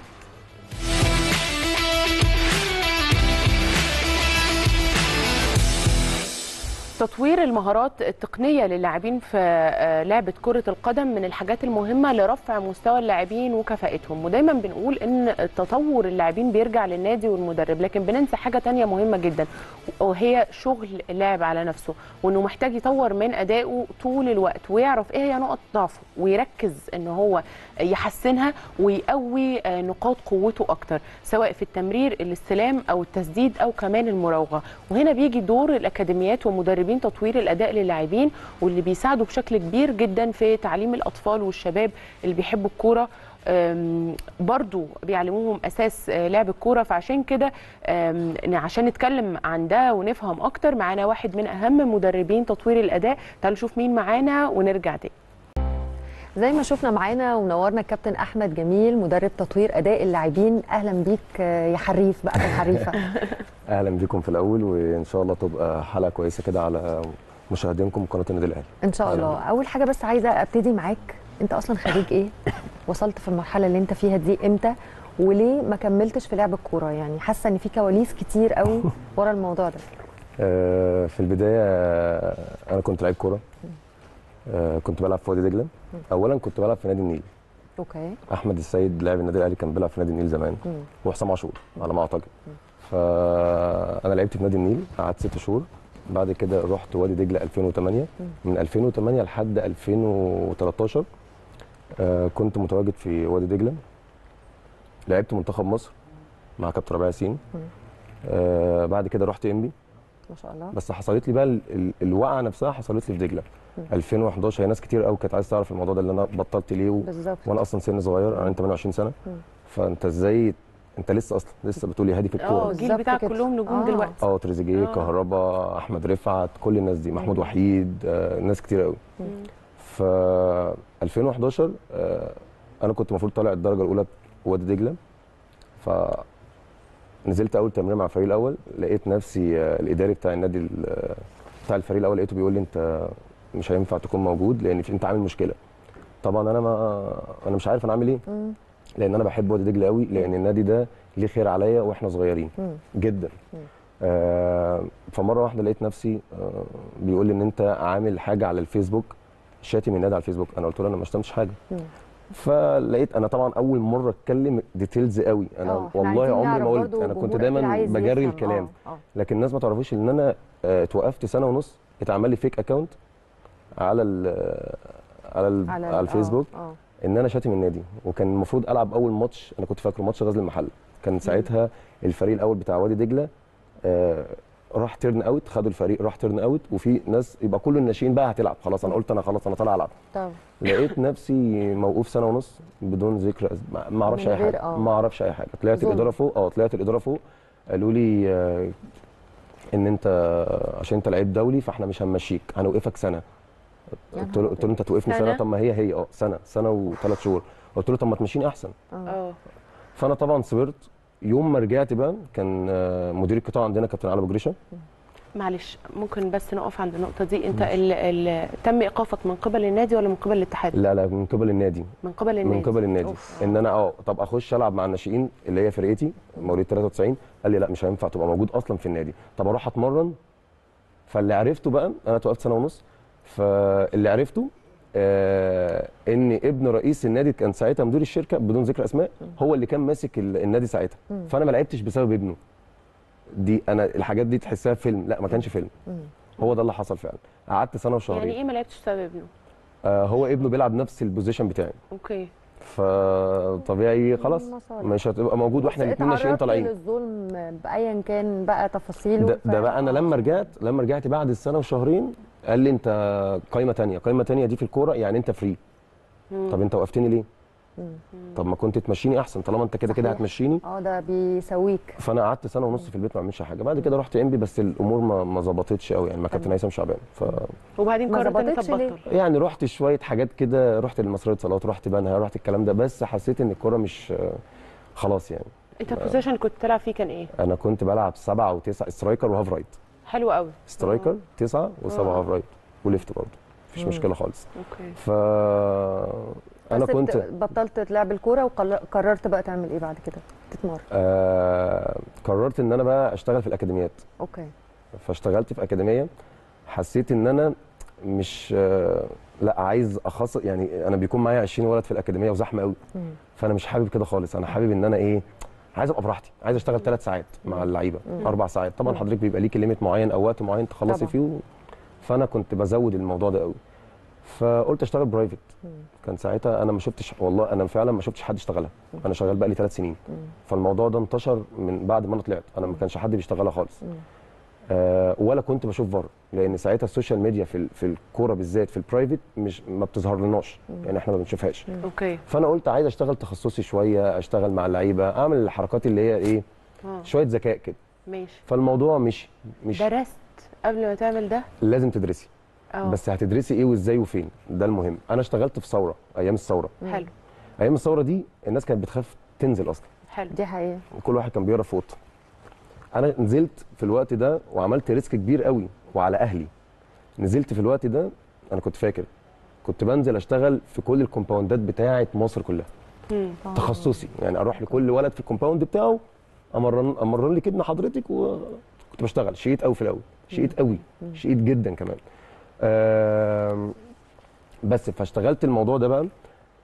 Speaker 1: تطوير المهارات التقنية للاعبين في آه، لعبة كرة القدم من الحاجات المهمة لرفع مستوى اللاعبين وكفاءتهم ودايما بنقول ان تطور اللاعبين بيرجع للنادي والمدرب لكن بننسى حاجة تانية مهمة جدا وهي شغل اللاعب على نفسه وانه محتاج يطور من ادائه طول الوقت ويعرف ايه هي نقط ضعفه ويركز ان هو يحسنها ويقوي آه، نقاط قوته اكتر سواء في التمرير الاستلام او التسديد او كمان المراوغه وهنا بيجي دور الاكاديميات ومدربين تطوير الاداء للاعبين واللي بيساعدوا بشكل كبير جدا في تعليم الاطفال والشباب اللي بيحبوا الكوره أم، برضو بيعلموهم اساس آه، لعب الكوره فعشان كده أم، عشان نتكلم عن ده ونفهم اكتر معانا واحد من اهم مدربين تطوير الاداء تعالوا نشوف مين معانا ونرجع تاني
Speaker 2: زي ما شفنا معانا ومنورنا الكابتن احمد جميل مدرب تطوير اداء اللاعبين اهلا بيك آه، يا حريف بقى يا حريفه
Speaker 4: اهلا بيكم في الاول وان شاء الله تبقى حلقه كويسه كده على مشاهدينكم قناه النادي الاهلي
Speaker 2: ان شاء
Speaker 4: أهلاً
Speaker 2: الله
Speaker 4: بيك.
Speaker 2: اول حاجه بس عايزه ابتدي معاك انت اصلا خريج ايه وصلت في المرحله اللي انت فيها دي امتى وليه ما كملتش في لعب الكوره يعني حاسه ان في كواليس كتير قوي ورا الموضوع ده
Speaker 4: آه، في البدايه آه، انا كنت لعيب كوره آه، كنت بلعب في وادي دجله اولا كنت بلعب في نادي النيل
Speaker 2: اوكي
Speaker 4: احمد السيد لاعب النادي الاهلي كان بيلعب في نادي النيل زمان
Speaker 2: مم.
Speaker 4: وحسام عاشور على ما اعتقد فانا لعبت في نادي النيل قعدت ست شهور بعد كده رحت وادي دجله 2008 من 2008 لحد 2013 آه، كنت متواجد في وادي دجله لعبت منتخب مصر مع كابتن ربيع ياسين آه بعد كده رحت انبي
Speaker 2: ما شاء الله
Speaker 4: بس حصلت لي بقى ال- ال- الوقعه نفسها حصلت لي في دجله 2011 هي ناس كتير قوي كانت عايزه تعرف الموضوع ده اللي انا بطلت ليه و...
Speaker 2: بالظبط
Speaker 4: وانا اصلا سن صغير انا 28 سنه
Speaker 2: مم.
Speaker 4: فانت ازاي انت لسه اصلا لسه بتقولي هادي في
Speaker 1: اه
Speaker 4: الكوره
Speaker 1: الجيل
Speaker 2: بالظبط
Speaker 1: بتاعك
Speaker 2: كده.
Speaker 1: كلهم نجوم
Speaker 2: آه.
Speaker 1: دلوقتي
Speaker 4: اه تريزيجيه
Speaker 1: آه.
Speaker 4: كهربا احمد رفعت كل الناس دي محمود وحيد آه ناس كتير قوي
Speaker 1: مم.
Speaker 4: ف 2011 آه انا كنت المفروض طالع الدرجه الاولى وادي دجله ف نزلت اول تمرين مع الفريق الاول لقيت نفسي آه الاداري بتاع النادي ال- آه، بتاع الفريق الاول لقيته بيقول لي انت مش هينفع تكون موجود لان في انت عامل مشكله طبعا انا ما انا مش عارف انا عامل ايه
Speaker 2: مم.
Speaker 4: لان انا بحب وادي دجله قوي لان النادي ده ليه خير عليا واحنا صغيرين
Speaker 2: مم.
Speaker 4: جدا
Speaker 2: مم.
Speaker 4: آه فمره واحده لقيت نفسي آه بيقول لي ان انت عامل حاجه على الفيسبوك شاتم النادي على الفيسبوك انا قلت له انا ما شتمتش حاجه
Speaker 2: مم.
Speaker 4: فلقيت انا طبعا اول مره اتكلم ديتيلز قوي انا
Speaker 2: آه، إحنا
Speaker 4: والله
Speaker 2: عايزين
Speaker 4: عمري
Speaker 2: نعرف
Speaker 4: ما قلت
Speaker 2: برضو
Speaker 4: انا كنت
Speaker 2: الجمهور
Speaker 4: دايما
Speaker 2: أكيد عايز
Speaker 4: بجري
Speaker 2: يفهم.
Speaker 4: الكلام
Speaker 2: آه، آه.
Speaker 4: لكن الناس ما تعرفش ان انا آه، اتوقفت سنه ونص اتعمل لي فيك اكونت على ال على ال على,
Speaker 2: ال-
Speaker 4: على الفيسبوك
Speaker 2: آه، آه.
Speaker 4: ان انا شاتم النادي وكان المفروض العب اول ماتش انا كنت فاكره ماتش غزل المحله كان ساعتها الفريق الاول بتاع وادي دجله آه راح تيرن اوت خدوا الفريق راح تيرن اوت وفي ناس يبقى كل الناشئين بقى هتلعب خلاص انا قلت انا خلاص انا طالع العب
Speaker 2: طب
Speaker 4: لقيت نفسي موقوف سنه ونص بدون ذكر أس- ما- ما اعرفش
Speaker 2: من
Speaker 4: اي
Speaker 2: غير-
Speaker 4: حاجه
Speaker 2: آه.
Speaker 4: ما اعرفش اي حاجه طلعت
Speaker 2: ظلم.
Speaker 4: الاداره فوق اه طلعت الاداره فوق قالوا لي آه، ان انت عشان انت لعيب دولي فاحنا مش هنمشيك هنوقفك سنه
Speaker 2: يا
Speaker 4: قلت له
Speaker 2: نهار
Speaker 4: قلت له انت توقفني
Speaker 1: سنة؟
Speaker 4: سنه طب ما هي هي اه سنه سنه وثلاث شهور قلت له طب ما تمشيني احسن
Speaker 2: آه.
Speaker 1: اه
Speaker 4: فانا طبعا صبرت يوم ما رجعت بقى كان آه، مدير القطاع عندنا كابتن علي ابو جريشه
Speaker 1: معلش ممكن بس نقف عند النقطه دي انت ال ال تم ايقافك من قبل النادي ولا من قبل الاتحاد
Speaker 4: لا لا من قبل النادي
Speaker 1: من قبل النادي
Speaker 4: من قبل النادي
Speaker 1: أوف.
Speaker 4: ان انا اه طب اخش العب مع الناشئين اللي هي فرقتي مواليد 93 قال لي لا مش هينفع تبقى موجود اصلا في النادي طب اروح اتمرن فاللي عرفته بقى انا توقفت سنه ونص فاللي عرفته آه ان ابن رئيس النادي كان ساعتها مدير الشركه بدون ذكر اسماء هو اللي كان ماسك ال- النادي ساعتها
Speaker 2: مم.
Speaker 4: فانا ما لعبتش بسبب ابنه دي انا الحاجات دي تحسها فيلم لا ما كانش فيلم
Speaker 2: مم.
Speaker 4: هو ده اللي حصل فعلا قعدت سنه وشهرين
Speaker 1: يعني ايه ما لعبتش بسبب ابنه
Speaker 4: آه هو ابنه بيلعب نفس البوزيشن بتاعي
Speaker 1: اوكي
Speaker 4: فطبيعي خلاص
Speaker 2: مصالح.
Speaker 4: مش هتبقى موجود واحنا
Speaker 2: بس
Speaker 4: الاثنين ناشئين
Speaker 2: اتعرضت
Speaker 4: طالعين
Speaker 2: للظلم بايا كان بقى تفاصيله
Speaker 4: ده, ده
Speaker 2: ف-
Speaker 4: بقى انا لما رجعت لما رجعت بعد السنه وشهرين قال لي انت قايمه تانية قايمه تانية دي في الكوره يعني انت فري
Speaker 1: مم.
Speaker 4: طب انت وقفتني ليه
Speaker 2: مم.
Speaker 4: طب ما كنت تمشيني احسن طالما انت كده كده
Speaker 2: صحيح.
Speaker 4: هتمشيني
Speaker 2: اه ده بيسويك
Speaker 4: فانا قعدت سنه ونص في البيت ما اعملش حاجه بعد كده رحت انبي بس الامور ما ما ظبطتش قوي يعني مع كابتن هيثم شعبان ف
Speaker 1: وبعدين
Speaker 2: ما
Speaker 1: قررت ان انت
Speaker 2: ظبطتش ليه؟
Speaker 1: تبطل
Speaker 4: يعني رحت شويه حاجات كده رحت لمصريه صالات رحت بنها رحت الكلام ده بس حسيت ان الكوره مش خلاص يعني
Speaker 1: انت البوزيشن اللي كنت بتلعب فيه كان ايه
Speaker 4: انا كنت بلعب سبعه وتسعه سترايكر وهاف رايت
Speaker 1: حلو قوي
Speaker 4: سترايكر تسعه وسبعه
Speaker 1: آه.
Speaker 4: هاف رايت وليفت برضه مفيش
Speaker 2: مم.
Speaker 4: مشكله خالص
Speaker 1: اوكي
Speaker 4: ف انا
Speaker 2: بس
Speaker 4: كنت
Speaker 2: بت- بطلت تلعب الكوره وقررت بقى تعمل ايه بعد كده تتمرن
Speaker 4: آه قررت ان انا بقى اشتغل في الاكاديميات
Speaker 2: اوكي
Speaker 4: فاشتغلت في اكاديميه حسيت ان انا مش آه، لا عايز اخصص يعني انا بيكون معايا 20 ولد في الاكاديميه وزحمه قوي فانا مش حابب كده خالص انا حابب ان انا ايه عايز ابقى براحتي عايز اشتغل ثلاث ساعات مع اللعيبه اربع ساعات طبعا حضرتك بيبقى ليكي ليميت معين او وقت معين تخلصي
Speaker 2: طبعاً.
Speaker 4: فيه و... فانا كنت بزود الموضوع ده قوي فقلت اشتغل برايفت كان ساعتها انا ما شفتش والله انا فعلا ما شفتش حد اشتغلها انا شغال بقى لي ثلاث سنين فالموضوع ده انتشر من بعد ما انا طلعت انا ما كانش حد بيشتغلها خالص آه ولا كنت بشوف بره لان ساعتها السوشيال ميديا في ال- في الكوره بالذات في البرايفت مش ما بتظهر لناش يعني احنا ما بنشوفهاش
Speaker 1: اوكي
Speaker 4: فانا قلت عايز اشتغل تخصصي شويه اشتغل مع اللعيبه اعمل الحركات اللي هي ايه
Speaker 1: اه
Speaker 4: شويه ذكاء كده
Speaker 1: ماشي
Speaker 4: فالموضوع مش مش
Speaker 1: درست قبل ما تعمل ده
Speaker 4: لازم تدرسي
Speaker 1: اه
Speaker 4: بس هتدرسي ايه وازاي وفين ده المهم انا اشتغلت في ثوره ايام الثوره
Speaker 1: حلو
Speaker 4: ايام الثوره دي الناس كانت بتخاف تنزل اصلا
Speaker 1: حلو
Speaker 2: دي حقيقه
Speaker 4: كل واحد كان بيقرا في اوضته انا نزلت في الوقت ده وعملت ريسك كبير قوي وعلى اهلي نزلت في الوقت ده انا كنت فاكر كنت بنزل اشتغل في كل الكومباوندات بتاعه مصر كلها
Speaker 1: مم.
Speaker 4: تخصصي يعني اروح لكل ولد في الكومباوند بتاعه امرن امرن لك ابن حضرتك وكنت بشتغل شقيت قوي في الاول شقيت قوي شقيت جدا كمان آم، بس فاشتغلت الموضوع ده بقى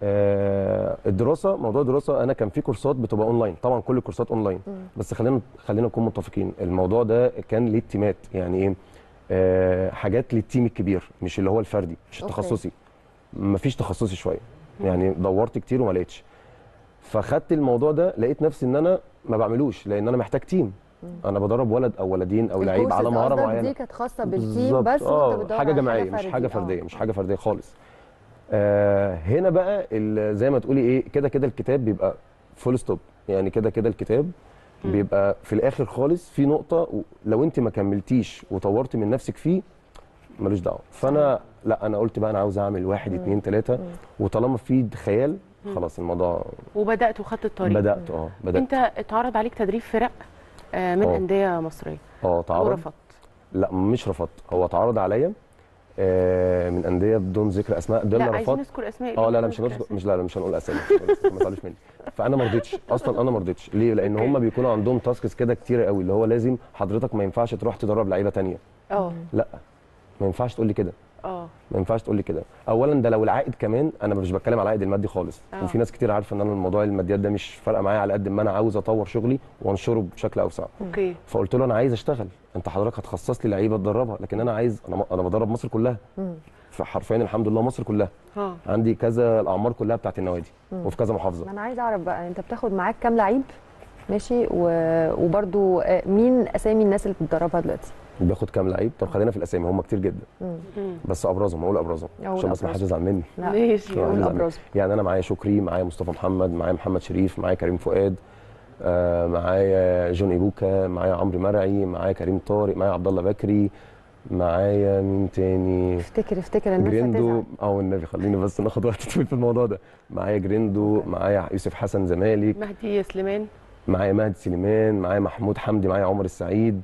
Speaker 4: آه، الدراسه موضوع الدراسه انا كان في كورسات بتبقى اونلاين طبعا كل الكورسات اونلاين بس خلينا خلينا نكون متفقين الموضوع ده كان ليه تيمات يعني ايه آه، حاجات للتيم الكبير مش اللي هو الفردي مش
Speaker 2: أوكي.
Speaker 4: التخصصي مفيش تخصصي شويه يعني دورت كتير وما لقيتش فخدت الموضوع ده لقيت نفسي ان انا ما بعملوش لان انا محتاج تيم انا بدرب ولد او ولدين او لعيب على
Speaker 2: الكورسز
Speaker 4: مهاره
Speaker 2: قصدك
Speaker 4: معينه
Speaker 2: دي كانت خاصه بالتيم
Speaker 4: بالظبط.
Speaker 2: بس
Speaker 4: آه،
Speaker 2: وانت بتدور
Speaker 4: حاجه
Speaker 2: على
Speaker 4: جماعيه مش
Speaker 2: فردي.
Speaker 4: حاجه
Speaker 2: آه.
Speaker 4: فرديه مش حاجه فرديه خالص آه هنا بقى ال- زي ما تقولي ايه كده كده الكتاب بيبقى فول ستوب يعني كده كده الكتاب بيبقى في الاخر خالص في نقطه و- لو انت ما كملتيش وطورت من نفسك فيه ملوش دعوه فانا لا انا قلت بقى انا عاوز اعمل واحد اتنين تلاته وطالما في خيال خلاص الموضوع
Speaker 1: وبدات وخدت الطريق
Speaker 4: بدات اه بدات
Speaker 1: انت اتعرض عليك تدريب فرق آه، من
Speaker 4: آه.
Speaker 1: انديه مصريه
Speaker 4: اه تعرض
Speaker 1: ورفضت
Speaker 4: لا مش رفضت هو اتعرض عليا آه من انديه بدون ذكر اسماء ده
Speaker 1: لا
Speaker 4: اللي
Speaker 1: عايزين
Speaker 4: رفضت
Speaker 1: نذكر اسماء
Speaker 4: اه
Speaker 1: اللي
Speaker 4: لا لا
Speaker 1: بدون
Speaker 4: مش
Speaker 1: ذكر
Speaker 4: هنذكر
Speaker 1: أسماء.
Speaker 4: مش لا لا مش هنقول اسامي ما تزعلوش مني فانا ما رضيتش اصلا انا ما رضيتش ليه لان
Speaker 1: أوكي.
Speaker 4: هم بيكونوا عندهم تاسكس كده كتيره قوي اللي هو لازم حضرتك ما ينفعش تروح تدرب لعيبه تانية
Speaker 1: اه
Speaker 4: لا ما ينفعش تقول لي كده
Speaker 1: اه
Speaker 4: ما ينفعش تقول لي كده اولا ده لو العائد كمان انا مش بتكلم على العائد المادي خالص
Speaker 1: آه.
Speaker 4: وفي ناس كتير عارفه ان انا الموضوع الماديات ده مش فارقه معايا على قد ما انا عاوز اطور شغلي وانشره بشكل اوسع
Speaker 1: اوكي
Speaker 4: فقلت له انا عايز اشتغل انت حضرتك هتخصص لي لعيبه تدربها لكن انا عايز انا انا بدرب مصر كلها فحرفيا الحمد لله مصر كلها
Speaker 1: اه
Speaker 4: عندي كذا الاعمار كلها بتاعت النوادي وفي كذا محافظه
Speaker 2: ما انا عايز اعرف بقى انت بتاخد معاك كام لعيب ماشي و... وبرده مين اسامي الناس اللي بتدربها دلوقتي
Speaker 4: باخد كام لعيب طب خلينا في الاسامي هم كتير جدا
Speaker 1: مم.
Speaker 4: بس ابرزهم اقول ابرزهم
Speaker 2: أقول
Speaker 4: عشان بس ما حدش
Speaker 2: أبرزهم.
Speaker 4: يزعل مني
Speaker 2: لا
Speaker 1: ماشي
Speaker 4: طبعاً.
Speaker 2: قول
Speaker 4: لازم.
Speaker 2: ابرز
Speaker 4: يعني انا معايا شكري معايا مصطفى محمد معايا محمد شريف معايا كريم فؤاد آه معايا جون ايبوكا معايا عمرو مرعي معايا كريم طارق معايا عبد الله بكري معايا مين تاني
Speaker 2: افتكر افتكر الناس
Speaker 4: جريندو
Speaker 2: هتزعل
Speaker 4: اه والنبي خليني بس ناخد وقت طويل في الموضوع ده معايا جريندو معايا يوسف حسن زمالك
Speaker 1: مهدي سليمان
Speaker 4: معايا مهدي سليمان معايا محمود حمدي معايا عمر السعيد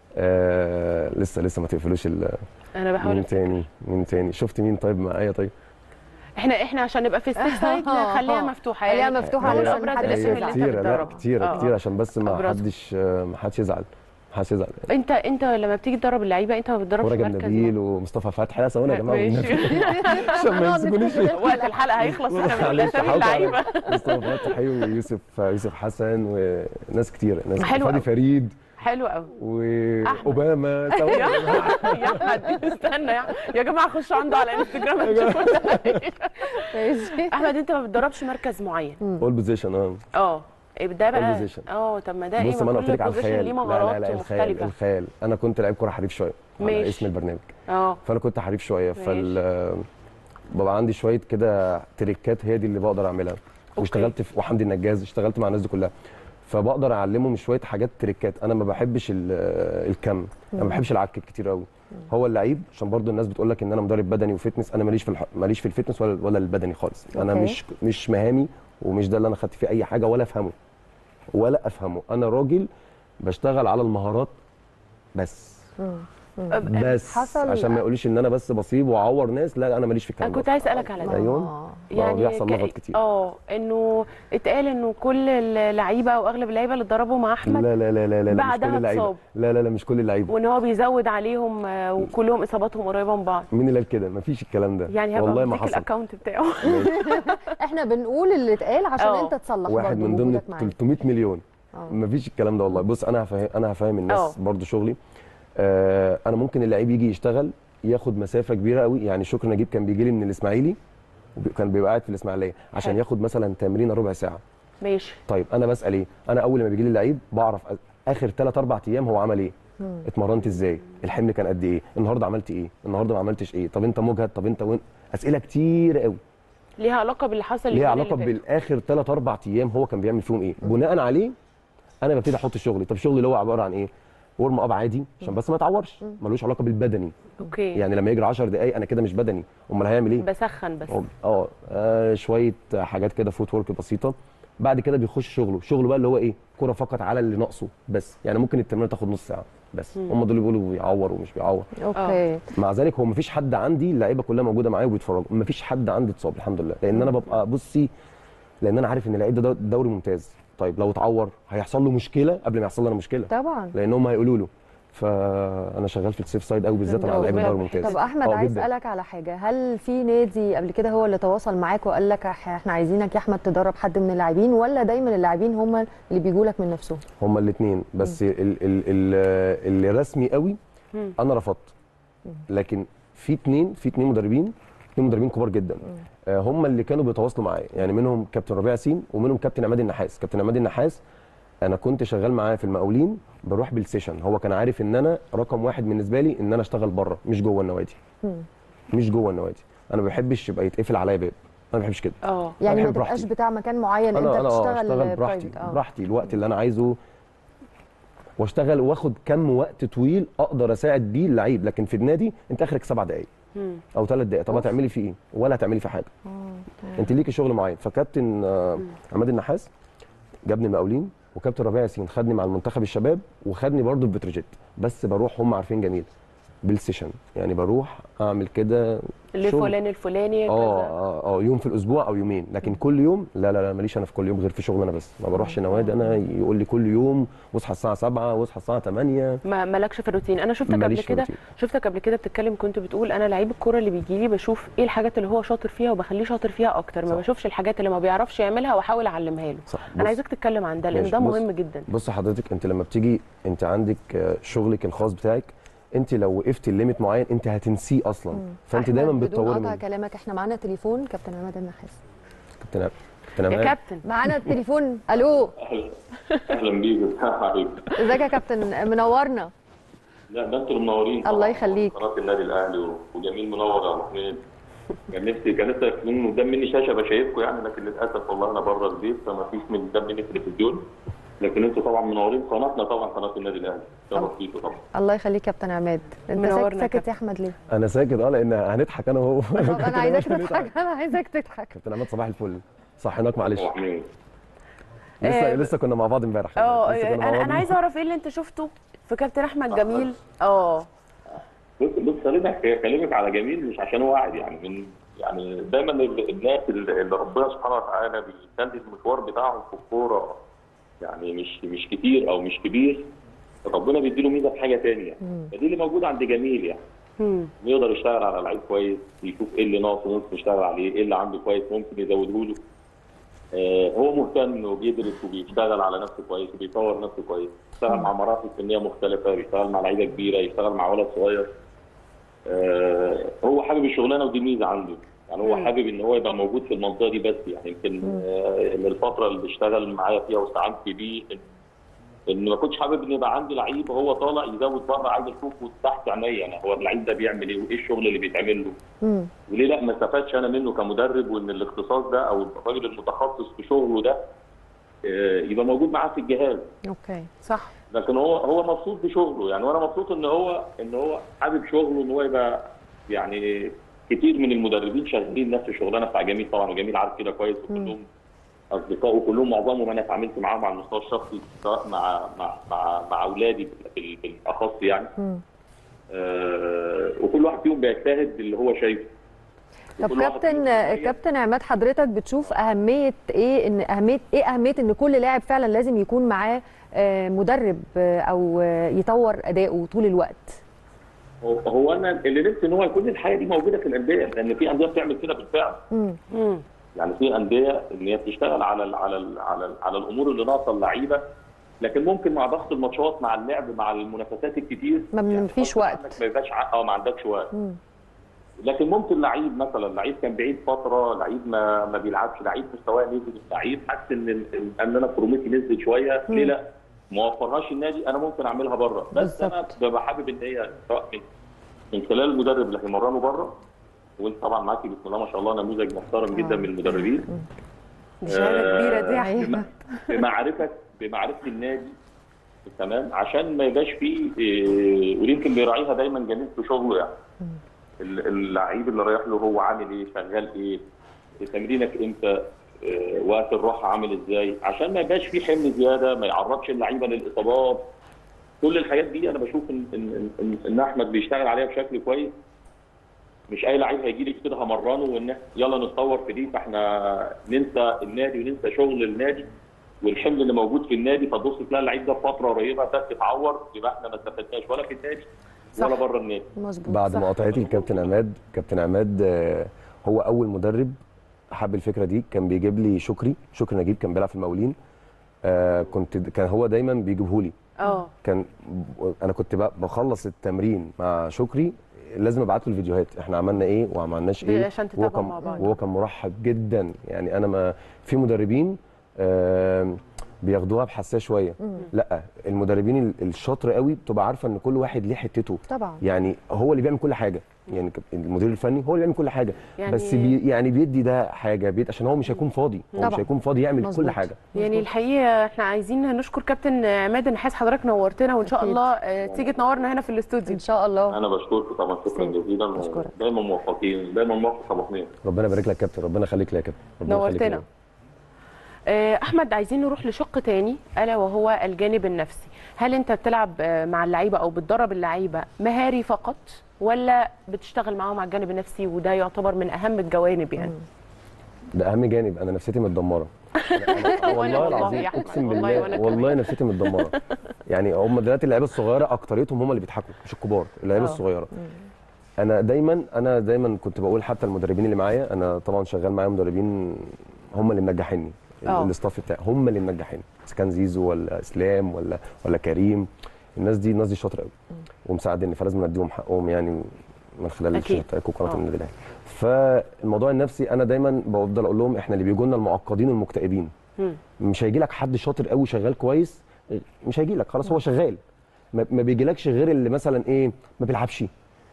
Speaker 4: آه لسه لسه ما تقفلوش ال-
Speaker 1: انا بحاول
Speaker 4: مين
Speaker 1: أفتكر.
Speaker 4: تاني مين تاني شفت مين طيب معايا طيب
Speaker 1: احنا احنا عشان نبقى في السيف سايد خليها مفتوحه
Speaker 2: خليها
Speaker 1: يعني
Speaker 2: مفتوحة
Speaker 1: نقول
Speaker 2: علشان
Speaker 1: ابرز
Speaker 2: محدش
Speaker 1: الاسامي
Speaker 2: يزعل.
Speaker 1: اللي انت
Speaker 4: كتيرة لا
Speaker 1: بتدربها
Speaker 4: كتيرة
Speaker 1: آه.
Speaker 4: كتير عشان بس ما
Speaker 1: أبرزهم.
Speaker 4: حدش ما حدش يزعل ما حدش يزعل
Speaker 1: انت انت لما بتيجي تدرب اللعيبه انت ما بتدربش
Speaker 4: ورجب
Speaker 1: مركز
Speaker 4: نبيل ومصطفى فتحي لا ثواني يا جماعه
Speaker 1: ماشي.
Speaker 4: والنبي. عشان ما يمسكونيش
Speaker 1: وقت الحلقه هيخلص واحنا بنقول
Speaker 4: معلش،
Speaker 1: اسامي
Speaker 4: حاولت
Speaker 1: اللعيبه
Speaker 4: أعرف. مصطفى فتحي ويوسف يوسف حسن وناس كتير ناس
Speaker 1: حلو
Speaker 4: فادي
Speaker 1: أوي.
Speaker 4: فريد
Speaker 1: حلو قوي
Speaker 4: واوباما ثواني
Speaker 1: يا يا احمد استنى يا يا جماعه خشوا عنده على انستجرام هتشوفوا ده.
Speaker 2: ماشي
Speaker 1: احمد انت ما بتدربش مركز معين
Speaker 4: اول بوزيشن اه
Speaker 1: اه إيه ده بقى
Speaker 4: position.
Speaker 1: اه طب ما ده ايه
Speaker 4: بص ما انا قلت لك على
Speaker 1: كل position
Speaker 4: الخيال
Speaker 1: ليه
Speaker 4: لا لا
Speaker 1: مهارات
Speaker 4: لا الخيال
Speaker 1: مختلفه
Speaker 4: الخيال انا كنت لعيب كوره حريف شويه على
Speaker 1: ماشي.
Speaker 4: اسم البرنامج
Speaker 1: اه
Speaker 4: فانا كنت حريف شويه فال ببقى عندي شويه كده تريكات هي دي اللي بقدر اعملها واشتغلت في وحمدي النجاز اشتغلت مع الناس دي كلها فبقدر اعلمهم شويه حاجات تريكات انا ما بحبش ال- الكم انا ما بحبش العك كتير قوي هو اللعيب عشان برضو الناس بتقول لك ان انا مدرب بدني وفتنس انا ماليش في الح... ماليش في الفتنس ولا ولا البدني خالص انا
Speaker 2: أوكي.
Speaker 4: مش مش مهامي ومش ده اللي انا خدت فيه اي حاجه ولا افهمه ولا افهمه انا راجل بشتغل على المهارات بس بس
Speaker 2: حصل-
Speaker 4: عشان ما يقوليش ان انا بس بصيب واعور ناس لا انا ماليش في
Speaker 1: انا
Speaker 4: الكلام
Speaker 1: كنت
Speaker 4: ده
Speaker 1: عايز اسالك على ده
Speaker 4: ايوه
Speaker 2: آه.
Speaker 4: يعني بيحصل
Speaker 1: ك-
Speaker 4: لغط كتير
Speaker 1: اه انه اتقال انه كل اللعيبه او اغلب اللعيبه اللي اتدربوا مع احمد
Speaker 4: لا لا لا لا لا مش
Speaker 1: بعدها
Speaker 4: كل اللعيبه
Speaker 1: اتصاب.
Speaker 4: لا لا لا مش كل اللعيبه
Speaker 1: وان هو بيزود عليهم آه، وكلهم اصاباتهم قريبه من بعض
Speaker 4: مين اللي قال كده مفيش الكلام ده
Speaker 1: يعني هبقى
Speaker 4: والله ما
Speaker 1: مديك
Speaker 4: حصل
Speaker 1: الاكونت بتاعه
Speaker 2: احنا بنقول اللي اتقال عشان
Speaker 1: آه.
Speaker 2: انت تصلح
Speaker 4: واحد
Speaker 2: برضه
Speaker 4: من ضمن
Speaker 2: وجودك معانا.
Speaker 4: 300 مليون
Speaker 2: آه.
Speaker 4: مفيش الكلام ده والله بص انا هفهم انا هفهم الناس
Speaker 1: آه.
Speaker 4: برضو شغلي آه انا ممكن اللعيب يجي يشتغل ياخد مسافه كبيره قوي يعني شكري نجيب كان بيجي لي من الاسماعيلي وكان بيبقى قاعد في الاسماعيليه عشان
Speaker 1: حلو.
Speaker 4: ياخد مثلا تمرين ربع ساعه
Speaker 1: ماشي
Speaker 4: طيب انا بسال ايه انا اول ما بيجي لي اللعيب بعرف أ- اخر 3 4 ايام هو عمل ايه اتمرنت ازاي الحمل كان قد ايه النهارده عملت ايه النهارده ما عملتش ايه طب انت مجهد طب انت وين اسئله كتير قوي
Speaker 1: ليها علاقه باللي حصل
Speaker 4: ليها
Speaker 1: اليومين
Speaker 4: علاقه
Speaker 1: اللي فاتوا.
Speaker 4: بالاخر 3 4 ايام هو كان بيعمل فيهم ايه بناء عليه انا ببتدي احط شغلي طب شغلي اللي هو عباره عن ايه ورم اب عادي عشان بس ما يتعورش ملوش علاقه بالبدني
Speaker 1: اوكي
Speaker 4: يعني لما يجري 10 دقائق انا كده مش بدني امال هيعمل ايه
Speaker 1: بسخن بس
Speaker 4: اه آه، شويه حاجات كده فوت ورك بسيطه بعد كده بيخش شغله شغله بقى اللي هو ايه كره فقط على اللي ناقصه بس يعني ممكن التمرين تاخد نص ساعه بس هم دول اللي بيقولوا بيعور ومش بيعور
Speaker 2: اوكي
Speaker 4: مع ذلك هو مفيش حد عندي اللعيبه كلها موجوده معايا وبيتفرجوا مفيش حد عندي اتصاب الحمد لله لان انا ببقى بصي لان انا عارف ان اللعيب ده دوري ممتاز طيب لو اتعور هيحصل له مشكله قبل ما يحصل لي انا مشكله
Speaker 2: طبعا
Speaker 4: لان هم هيقولوا له فانا شغال في السيف سايد قوي بالذات مع
Speaker 1: ده
Speaker 4: لعيبه
Speaker 1: ربنا
Speaker 4: الدوري الممتاز
Speaker 2: طب احمد
Speaker 4: آه،
Speaker 2: عايز
Speaker 4: جداً.
Speaker 2: اسالك على حاجه هل في نادي قبل كده هو اللي تواصل معاك وقال لك إح- احنا عايزينك يا احمد تدرب حد من اللاعبين ولا دايما اللاعبين هم اللي بيجوا لك من نفسهم
Speaker 4: هما الاثنين بس ال ال ال اللي رسمي قوي
Speaker 1: مم.
Speaker 4: انا رفضت لكن في اثنين في اثنين مدربين اثنين مدربين كبار جدا آه، هم اللي كانوا بيتواصلوا معايا يعني منهم كابتن ربيع ياسين ومنهم كابتن عماد النحاس كابتن عماد النحاس انا كنت شغال معاه في المقاولين بروح بالسيشن هو كان عارف ان انا رقم واحد بالنسبه لي ان انا اشتغل بره مش جوه النوادي مش جوه النوادي انا ما بحبش يبقى يتقفل عليا باب انا ما بحبش كده
Speaker 1: اه
Speaker 2: يعني ما
Speaker 4: بحب
Speaker 2: تبقاش
Speaker 4: براحتي.
Speaker 2: بتاع مكان معين
Speaker 4: انا
Speaker 2: انت
Speaker 4: انا آه،
Speaker 2: بتشتغل
Speaker 4: اشتغل براحتي
Speaker 2: private. آه.
Speaker 4: براحتي الوقت اللي انا عايزه واشتغل واخد كم وقت طويل اقدر اساعد بيه اللعيب لكن في النادي انت اخرك سبع دقائق
Speaker 1: مم.
Speaker 4: او ثلاث دقائق طب هتعملي فيه ايه ولا هتعملي فيه حاجه انت ليكي شغل معين فكابتن آه، عماد النحاس جابني المقاولين وكابتن ربيع ياسين خدني مع المنتخب الشباب وخدني برضه في بتروجيت بس بروح هم عارفين جميل بالسيشن يعني بروح اعمل كده
Speaker 1: اللي
Speaker 4: شغل.
Speaker 1: فلان الفلاني
Speaker 4: اه
Speaker 1: كذا.
Speaker 4: اه اه يوم في الاسبوع او يومين لكن كل يوم لا لا لا ماليش انا في كل يوم غير في شغل انا بس ما بروحش نوادي انا يقول لي كل يوم واصحى الساعه 7 واصحى الساعه 8
Speaker 1: ما مالكش في الروتين انا شفتك قبل
Speaker 4: ماليش في
Speaker 1: كده
Speaker 4: الروتين.
Speaker 1: شفتك قبل كده بتتكلم كنت بتقول انا لعيب الكوره اللي بيجي لي بشوف ايه الحاجات اللي هو شاطر فيها وبخليه شاطر فيها اكتر ما
Speaker 4: صح.
Speaker 1: بشوفش الحاجات اللي ما بيعرفش يعملها واحاول اعلمها له
Speaker 4: صح
Speaker 1: انا
Speaker 4: بص-
Speaker 1: عايزاك تتكلم عن ده لان
Speaker 4: ماشي،
Speaker 1: ده
Speaker 4: بص.
Speaker 1: مهم جدا
Speaker 4: بص حضرتك انت لما بتيجي انت عندك آه، شغلك الخاص بتاعك انت لو وقفت الليميت معين انت هتنسيه اصلا فانت
Speaker 2: أحمد،
Speaker 4: دايما
Speaker 2: بدون
Speaker 4: بتطوري
Speaker 2: قطع
Speaker 4: من
Speaker 2: كلامك احنا معانا تليفون كابتن عماد النحاس
Speaker 4: كابتن كابتن
Speaker 1: يا
Speaker 4: عماد
Speaker 1: كابتن
Speaker 2: معانا التليفون الو
Speaker 5: اهلا اهلا بيك حبيبي
Speaker 2: ازيك يا كابتن منورنا
Speaker 5: لا ده انتوا المنورين
Speaker 2: الله
Speaker 5: طبعاً.
Speaker 2: يخليك.
Speaker 5: قناه النادي الاهلي و- وجميل منور يا ابو حميد كان نفسي كان نفسي يكون قدام مني شاشه بشايفكم يعني لكن للاسف والله انا بره البيت فما فيش من قدام مني تلفزيون لكن انتوا طبعا منورين قناتنا طبعا قناه النادي الاهلي شرف فيكم طبعا
Speaker 2: الله يخليك كابتن عماد انت
Speaker 1: منورنا
Speaker 2: ساكت,
Speaker 1: يا
Speaker 2: ساكت
Speaker 1: كابتن.
Speaker 2: يا احمد ليه
Speaker 4: انا ساكت اه لان هنضحك انا وهو
Speaker 2: طب انا عايزاك تضحك انا عايزاك تضحك
Speaker 4: كابتن عماد صباح الفل صحيناك معلش
Speaker 5: ابو حميد
Speaker 4: لسه
Speaker 1: آه،
Speaker 4: لسه كنا مع بعض امبارح
Speaker 1: اه
Speaker 4: لسه كنا مع
Speaker 1: انا
Speaker 4: بعض.
Speaker 1: انا عايزه اعرف ايه اللي انت شفته في كابتن احمد جميل اه
Speaker 5: بص بص خليني اكلمك على جميل مش عشان هو قاعد يعني من يعني دايما ال- الناس اللي اللي ربنا سبحانه وتعالى بيخلي المشوار بتاعهم في الكوره يعني مش مش كتير او مش كبير ربنا بيديله ميزه في حاجه ثانيه فدي اللي موجوده عند جميل يعني
Speaker 1: مم.
Speaker 5: يقدر يشتغل على لعيب كويس يشوف ايه اللي ناقصه ممكن يشتغل عليه ايه اللي عنده كويس ممكن يزوده له آه هو مهتم وبيدرس وبيشتغل على نفسه كويس وبيطور نفسه كويس يشتغل مع مراحل سنيه مختلفه بيشتغل مع لعيبه كبيره يشتغل مع ولد صغير آه هو حابب الشغلانه ودي ميزه عنده يعني هو حابب ان هو يبقى موجود في المنطقه دي بس يعني يمكن آه من الفتره اللي اشتغل معايا فيها واستعنت بيه إن- ان ما كنتش حابب ان يبقى عندي لعيب وهو طالع يزود بره عايز اشوفه تحت عينيا انا هو اللعيب ده بيعمل ايه وايه الشغل اللي بيتعمل له
Speaker 2: مم.
Speaker 5: وليه لا ما استفادش انا منه كمدرب وان الاختصاص ده او الراجل المتخصص في شغله ده آه، يبقى موجود معاه في الجهاز
Speaker 2: اوكي
Speaker 1: صح
Speaker 5: لكن هو هو مبسوط بشغله يعني وانا مبسوط ان هو ان هو حابب شغله ان هو يبقى يعني كتير من المدربين شغالين نفس الشغلانه بتاع جميل طبعا وجميل عارف كده كويس وكلهم اصدقائه وكلهم معظمهم انا اتعاملت معاهم على المستوى الشخصي سواء مع مع مع, مع اولادي بال- بالاخص يعني
Speaker 2: مم.
Speaker 5: آه، وكل واحد فيهم بيجتهد اللي هو شايفه
Speaker 2: طب
Speaker 5: وكل واحد
Speaker 2: كابتن
Speaker 5: فيهم
Speaker 2: كابتن عماد حضرتك بتشوف اهميه ايه ان اهميه ايه اهميه ان كل لاعب فعلا لازم يكون معاه آه، مدرب آه، او آه، يطور اداؤه طول الوقت
Speaker 5: هو- هو انا اللي نفسي ان هو يكون الحاجه دي موجوده في الانديه لان في انديه بتعمل كده بالفعل
Speaker 2: مم.
Speaker 1: مم.
Speaker 5: يعني في انديه ان هي بتشتغل على ال على ال على ال على الامور اللي ناقصه اللعيبه لكن ممكن مع ضغط الماتشات مع اللعب مع المنافسات الكتير
Speaker 2: ما
Speaker 5: يعني
Speaker 2: فيش
Speaker 5: غصب
Speaker 2: وقت.
Speaker 5: عنك ما يبقاش ع- اه ما عندكش وقت
Speaker 2: مم.
Speaker 5: لكن ممكن لعيب مثلا لعيب كان بعيد فتره لعيب ما ما بيلعبش لعيب مستواه نزل لعيب حاسس ان ال- ان انا كرومتي نزلت شويه ليه لا؟ ما وفرهاش النادي انا ممكن اعملها بره بس انا ببقى حابب ان هي سواء من من خلال المدرب اللي هيمرنه بره وانت طبعا معاكي بسم الله ما شاء الله نموذج محترم جدا من المدربين
Speaker 1: دي شهاده كبيره دي يا
Speaker 2: أيوة.
Speaker 1: احمد
Speaker 5: بمعرفه بمعرفه النادي تمام عشان ما يبقاش فيه إيه، ويمكن بيراعيها دايما جميل في شغله يعني ال- اللعيب اللي رايح له هو عامل ايه شغال ايه تمرينك امتى إيه، وقت الراحه عامل ازاي عشان ما يبقاش فيه حمل زياده ما يعرضش اللعيبه للاصابات كل الحاجات دي انا بشوف ان ان ان, إن احمد بيشتغل عليها بشكل كويس مش اي لعيب هيجي لي كده همرنه وان يلا نتطور في دي فاحنا ننسى النادي وننسى شغل النادي والحمل اللي موجود في النادي فتبص تلاقي اللعيب ده في فتره قريبه تك اتعور يبقى احنا ما استفدناش ولا في النادي ولا بره النادي
Speaker 2: مظبوط
Speaker 4: بعد
Speaker 1: صح.
Speaker 4: مقاطعتي الكابتن عماد كابتن عماد آه، هو اول مدرب حب الفكره دي كان بيجيب لي شكري شكري نجيب كان بيلعب في المقاولين آه، كنت كان هو دايما بيجيبه لي
Speaker 1: اه
Speaker 4: كان انا كنت بقى بخلص التمرين مع شكري لازم ابعت له الفيديوهات احنا عملنا ايه وما عملناش ايه
Speaker 1: عشان
Speaker 4: وهو
Speaker 1: تتابعوا
Speaker 4: كان
Speaker 1: مع بعض.
Speaker 4: وهو كان مرحب جدا يعني انا ما في مدربين آم، بياخدوها بحساسيه شويه لا المدربين ال- الشاطر قوي بتبقى عارفه ان كل واحد ليه حتته
Speaker 2: طبعا
Speaker 4: يعني هو اللي بيعمل كل حاجه يعني ك- المدير الفني هو اللي بيعمل كل حاجه
Speaker 1: يعني-
Speaker 4: يعني بس بي يعني بيدي ده حاجه بيد عشان هو مش هيكون فاضي هو
Speaker 2: طبعا.
Speaker 4: مش هيكون فاضي يعمل
Speaker 2: مظبوط.
Speaker 4: كل حاجه
Speaker 1: يعني الحقيقه احنا عايزين نشكر كابتن عماد النحاس حضرتك نورتنا وان شاء
Speaker 2: أكيد.
Speaker 1: الله آه، تيجي تنورنا هنا في الاستوديو
Speaker 2: ان شاء الله
Speaker 5: انا بشكركم طبعا شكرا
Speaker 2: ميرسي.
Speaker 5: جزيلا
Speaker 2: أشكرك.
Speaker 5: دايما موفقين دايما موفق ابو حميد
Speaker 4: ربنا يبارك لك يا كابتن ربنا يخليك لي يا كابتن ربنا يخليك
Speaker 1: نورتنا
Speaker 4: لي.
Speaker 1: آه، احمد عايزين نروح لشق تاني الا وهو الجانب النفسي هل انت بتلعب آه، مع اللعيبه او بتدرب اللعيبه مهاري فقط ولا بتشتغل معاهم على الجانب النفسي وده يعتبر من اهم الجوانب يعني
Speaker 4: ده اهم جانب انا نفسيتي متدمره أنا- أنا-
Speaker 1: وأنا
Speaker 4: والله
Speaker 1: والله
Speaker 4: العظيم
Speaker 1: يا أحمد،
Speaker 4: اقسم
Speaker 1: والله
Speaker 4: بالله
Speaker 1: وأنا
Speaker 4: والله
Speaker 1: كمان.
Speaker 4: نفسيتي متدمره يعني هم دلوقتي اللعيبه الصغيره اكتريتهم هم اللي بيضحكوا مش الكبار اللعيبه
Speaker 1: آه.
Speaker 4: الصغيره انا دايما انا دايما كنت بقول حتى المدربين اللي معايا انا طبعا شغال معايا مدربين هم اللي منجحيني
Speaker 1: آه.
Speaker 4: الاستاف بتاعي هم اللي منجحيني اذا كان زيزو ولا اسلام ولا ولا كريم الناس دي الناس دي شاطره قوي ومساعدني فلازم نديهم حقهم يعني من خلال
Speaker 1: أكيد.
Speaker 4: الشاشة بتاعتكم وقناه
Speaker 1: آه.
Speaker 4: النادي الاهلي فالموضوع النفسي انا دايما بفضل اقول لهم احنا اللي بيجوا لنا المعقدين المكتئبين
Speaker 1: مم.
Speaker 4: مش هيجي لك حد شاطر قوي شغال كويس مش هيجي لك خلاص هو شغال ما ما بيجيلكش غير اللي مثلا ايه ما بيلعبش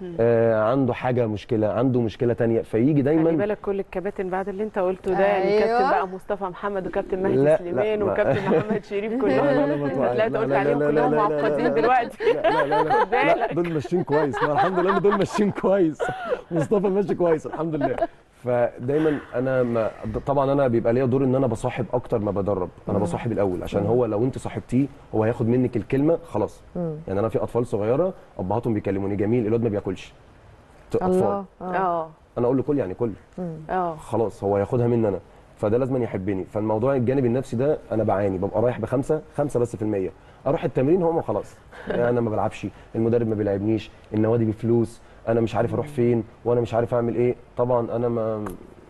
Speaker 4: آه عنده حاجه مشكله عنده مشكله تانية فيجي
Speaker 1: خلي
Speaker 4: دايما
Speaker 1: بالك كل الكباتن بعد اللي انت قلته ده يعني
Speaker 2: أيوة.
Speaker 1: كابتن بقى مصطفى محمد وكابتن
Speaker 4: لا،
Speaker 1: مهدي
Speaker 4: لا،
Speaker 1: سليمان
Speaker 4: ما-
Speaker 1: وكابتن محمد شريف
Speaker 4: لا، لا، لا، ما
Speaker 1: كلهم
Speaker 4: توقع-
Speaker 1: هتلاقي
Speaker 4: لا،
Speaker 1: قلت
Speaker 4: لا،
Speaker 1: عليهم
Speaker 4: لا، لا،
Speaker 1: كلهم
Speaker 4: لا، لا،
Speaker 1: معقدين
Speaker 4: لا،
Speaker 1: دلوقتي
Speaker 4: لا لا لا,
Speaker 1: خد
Speaker 4: لا
Speaker 1: بالك.
Speaker 4: دول ماشيين كويس ما الحمد لله ان دول ماشيين كويس مصطفى ماشي كويس الحمد لله فدايما انا ما طبعا انا بيبقى ليا دور ان انا بصاحب اكتر ما بدرب انا بصاحب الاول عشان هو لو انت صاحبتيه هو هياخد منك الكلمه خلاص يعني انا في اطفال صغيره ابهاتهم بيكلموني جميل الواد ما بياكلش اطفال
Speaker 2: الله آه.
Speaker 1: اه
Speaker 4: انا اقول له كل يعني كل
Speaker 1: اه
Speaker 4: خلاص هو هياخدها مني انا فده لازم يحبني فالموضوع الجانب النفسي ده انا بعاني ببقى رايح بخمسه خمسه بس في الميه اروح التمرين هم خلاص انا ما بلعبش المدرب ما بيلعبنيش النوادي بفلوس انا مش عارف اروح فين وانا مش عارف اعمل ايه طبعا انا ما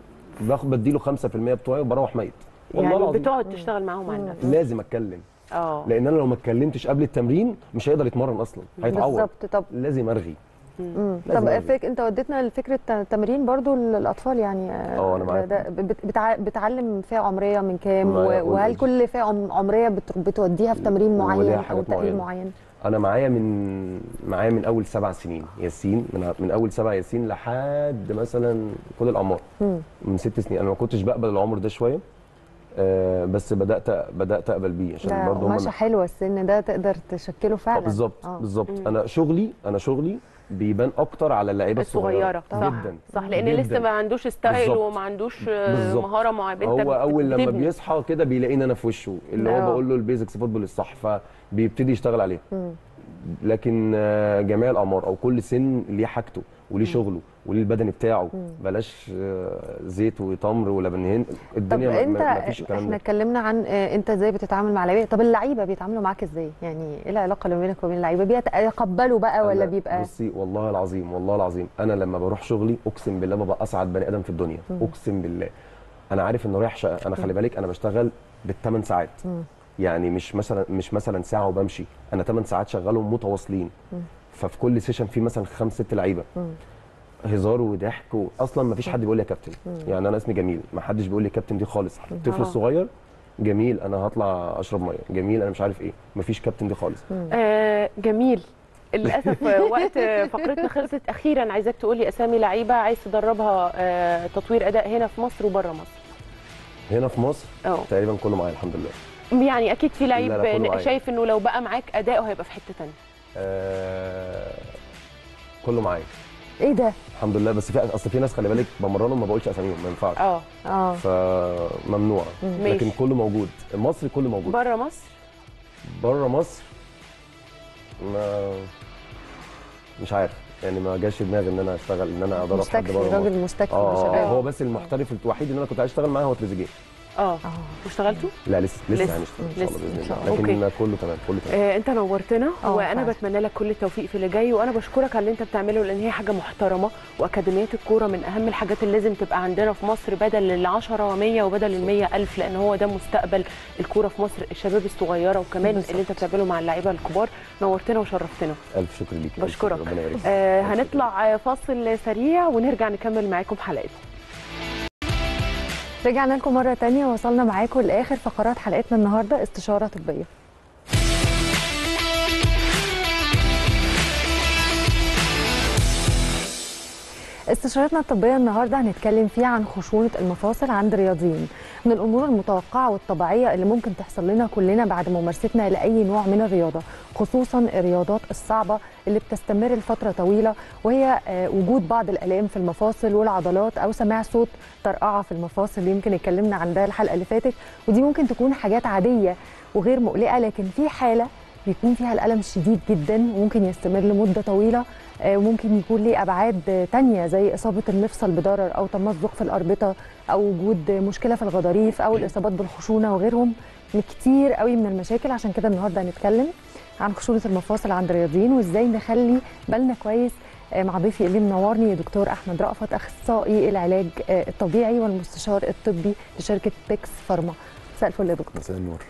Speaker 4: باخد بديله 5% بتوعي وبروح ميت والله
Speaker 1: يعني
Speaker 4: العظيم
Speaker 1: بتقعد تشتغل معاهم على النفس
Speaker 4: لازم اتكلم
Speaker 1: اه
Speaker 4: لان انا لو ما اتكلمتش قبل التمرين مش هيقدر يتمرن اصلا هيتعور
Speaker 2: بالظبط طب
Speaker 4: لازم ارغي
Speaker 2: مم.
Speaker 4: لازم
Speaker 2: طب
Speaker 4: أرغي.
Speaker 2: فك... انت وديتنا لفكره تمرين برضو للاطفال يعني
Speaker 4: اه، أنا معاك.
Speaker 2: ده بت... بتع... بتعلم فئه عمريه من كام
Speaker 4: معايا
Speaker 2: و... وهل
Speaker 4: أول-
Speaker 2: كل فئه عم- عمريه بت... بتوديها في تمرين
Speaker 4: وليها
Speaker 2: معين او
Speaker 4: حاجات
Speaker 2: تاهيل
Speaker 4: معينة.
Speaker 2: معين
Speaker 4: انا معايا من معايا من اول سبع سنين ياسين من, من اول سبع ياسين لحد مثلا كل الاعمار
Speaker 2: مم.
Speaker 4: من ست سنين انا ما كنتش بقبل العمر ده شويه آه بس بدات بدات اقبل بيه عشان
Speaker 2: ده
Speaker 4: برضه هم
Speaker 2: قماشه حلوه السن ده تقدر تشكله
Speaker 4: آه،
Speaker 2: فعلا
Speaker 4: بالظبط
Speaker 2: آه.
Speaker 4: بالظبط انا شغلي انا شغلي بيبان اكتر على اللعيبه الصغيره
Speaker 1: الصغيره صح
Speaker 4: جدا
Speaker 1: صح لان
Speaker 4: جداً.
Speaker 1: لسه ما عندوش ستايل
Speaker 4: بالظبط.
Speaker 1: وما عندوش آه،
Speaker 4: بالظبط.
Speaker 1: مهاره معينه انت
Speaker 4: هو اول لما
Speaker 1: بتبني.
Speaker 4: بيصحى كده بيلاقيني انا في وشه اللي
Speaker 1: آه.
Speaker 4: هو بقول له البيزكس فوتبول الصح فبيبتدي يشتغل عليه
Speaker 2: مم.
Speaker 4: لكن آه، جميع الاعمار او كل سن ليه حاجته وليه شغله وليه البدني بتاعه بلاش آه، زيت وتمر ولبن هند
Speaker 2: طب
Speaker 4: الدنيا ما-
Speaker 2: انت
Speaker 4: ما ما فيش الكلام
Speaker 2: احنا
Speaker 4: ده
Speaker 2: اتكلمنا عن آه، انت ازاي بتتعامل مع اللعيبه طب اللعيبه بيتعاملوا معاك ازاي يعني ايه العلاقه اللي بينك وبين اللعيبه بيتقبلوا بقى ولا
Speaker 4: أنا
Speaker 2: بيبقى
Speaker 4: بصي والله العظيم والله العظيم انا لما بروح شغلي اقسم بالله ببقى اسعد بني ادم في الدنيا اقسم بالله انا عارف انه رايح شقه انا خلي بالك انا بشتغل بالثمان ساعات يعني مش مثلا مش مثلا ساعه وبمشي انا 8 ساعات شغالهم متواصلين ففي كل سيشن في مثلا خمس ست لعيبه هزار وضحك و... اصلا ما فيش حد بيقول لي يا كابتن يعني انا اسمي جميل ما حدش بيقول لي كابتن دي خالص الطفل
Speaker 2: آه.
Speaker 4: الصغير جميل انا هطلع اشرب ميه جميل انا مش عارف ايه ما فيش كابتن دي خالص
Speaker 1: آه جميل للاسف آه، وقت آه، فقرتنا خلصت اخيرا عايزاك تقول لي اسامي لعيبه عايز تدربها آه تطوير اداء هنا في مصر وبره مصر
Speaker 4: هنا في مصر
Speaker 1: اه
Speaker 4: تقريبا كله معايا الحمد لله
Speaker 1: يعني اكيد في لعيب
Speaker 4: لا، لا، كله
Speaker 1: آه،
Speaker 4: معايا.
Speaker 1: شايف انه لو بقى معاك اداؤه هيبقى في حته ثانيه
Speaker 4: آه... كله معايا
Speaker 2: ايه ده
Speaker 4: الحمد لله بس في اصل في ناس خلي بالك بمرنهم ما بقولش اساميهم ما ينفعش
Speaker 1: اه
Speaker 2: اه
Speaker 4: فممنوع
Speaker 1: ماشي.
Speaker 4: لكن كله موجود المصري كله موجود
Speaker 1: بره مصر
Speaker 4: بره مصر ما مش عارف يعني ما جاش في دماغي ان انا اشتغل ان انا ادرب حد
Speaker 2: مستكفي
Speaker 4: بره مصر
Speaker 2: راجل مستكفي
Speaker 4: اه
Speaker 2: بشباب
Speaker 4: آه، هو بس المحترف الوحيد اللي انا كنت عايز اشتغل معاه هو تريزيجيه
Speaker 1: اه
Speaker 2: اه
Speaker 1: واشتغلتوا
Speaker 4: لا لسه لسه
Speaker 1: لسه.
Speaker 4: هنشتغل ان شاء الله
Speaker 1: لسه.
Speaker 4: باذن
Speaker 2: إن شاء
Speaker 4: الله
Speaker 1: الله.
Speaker 4: لكن كله تمام كله تمام
Speaker 1: آه انت نورتنا
Speaker 2: آه،
Speaker 1: وانا
Speaker 2: فعلا.
Speaker 1: بتمنى لك كل التوفيق في اللي جاي وانا بشكرك على اللي انت بتعمله لان هي حاجه محترمه واكاديميات الكوره من اهم الحاجات اللي لازم تبقى عندنا في مصر بدل ال 10 و100 وبدل ال 100 الف لان هو ده مستقبل الكوره في مصر الشباب الصغيره وكمان
Speaker 2: بالظبط.
Speaker 1: اللي انت بتعمله مع اللعيبه الكبار نورتنا وشرفتنا
Speaker 4: الف شكر ليك ألف
Speaker 1: بشكرك.
Speaker 4: شكر، ربنا يبارك فيك.
Speaker 1: آه
Speaker 4: ألف شكر.
Speaker 1: هنطلع آه، فاصل سريع ونرجع نكمل معاكم حلقتنا
Speaker 2: رجعنا لكم مره تانية وصلنا معاكم لاخر فقرات حلقتنا النهارده استشاره طبيه استشارتنا الطبيه النهارده هنتكلم فيها عن خشونه المفاصل عند الرياضيين من الامور المتوقعه والطبيعيه اللي ممكن تحصل لنا كلنا بعد ممارستنا لاي نوع من الرياضه خصوصا الرياضات الصعبه اللي بتستمر لفتره طويله وهي آه، وجود بعض الالام في المفاصل والعضلات او سماع صوت طرقعه في المفاصل يمكن اتكلمنا عن ده الحلقه اللي فاتت ودي ممكن تكون حاجات عاديه وغير مقلقه لكن في حاله بيكون فيها الالم شديد جدا وممكن يستمر لمده طويله آه، وممكن يكون ليه ابعاد آه، تانية زي اصابه المفصل بضرر او تمزق في الاربطه او وجود مشكله في الغضاريف او الاصابات بالخشونه وغيرهم من كتير قوي من المشاكل عشان كده النهارده هنتكلم عن خشونه المفاصل عند الرياضيين وازاي نخلي بالنا كويس آه، مع ضيفي اللي منورني دكتور احمد رأفت اخصائي العلاج آه، الطبيعي والمستشار الطبي لشركه بيكس فارما مساء الفل يا دكتور
Speaker 6: مساء النور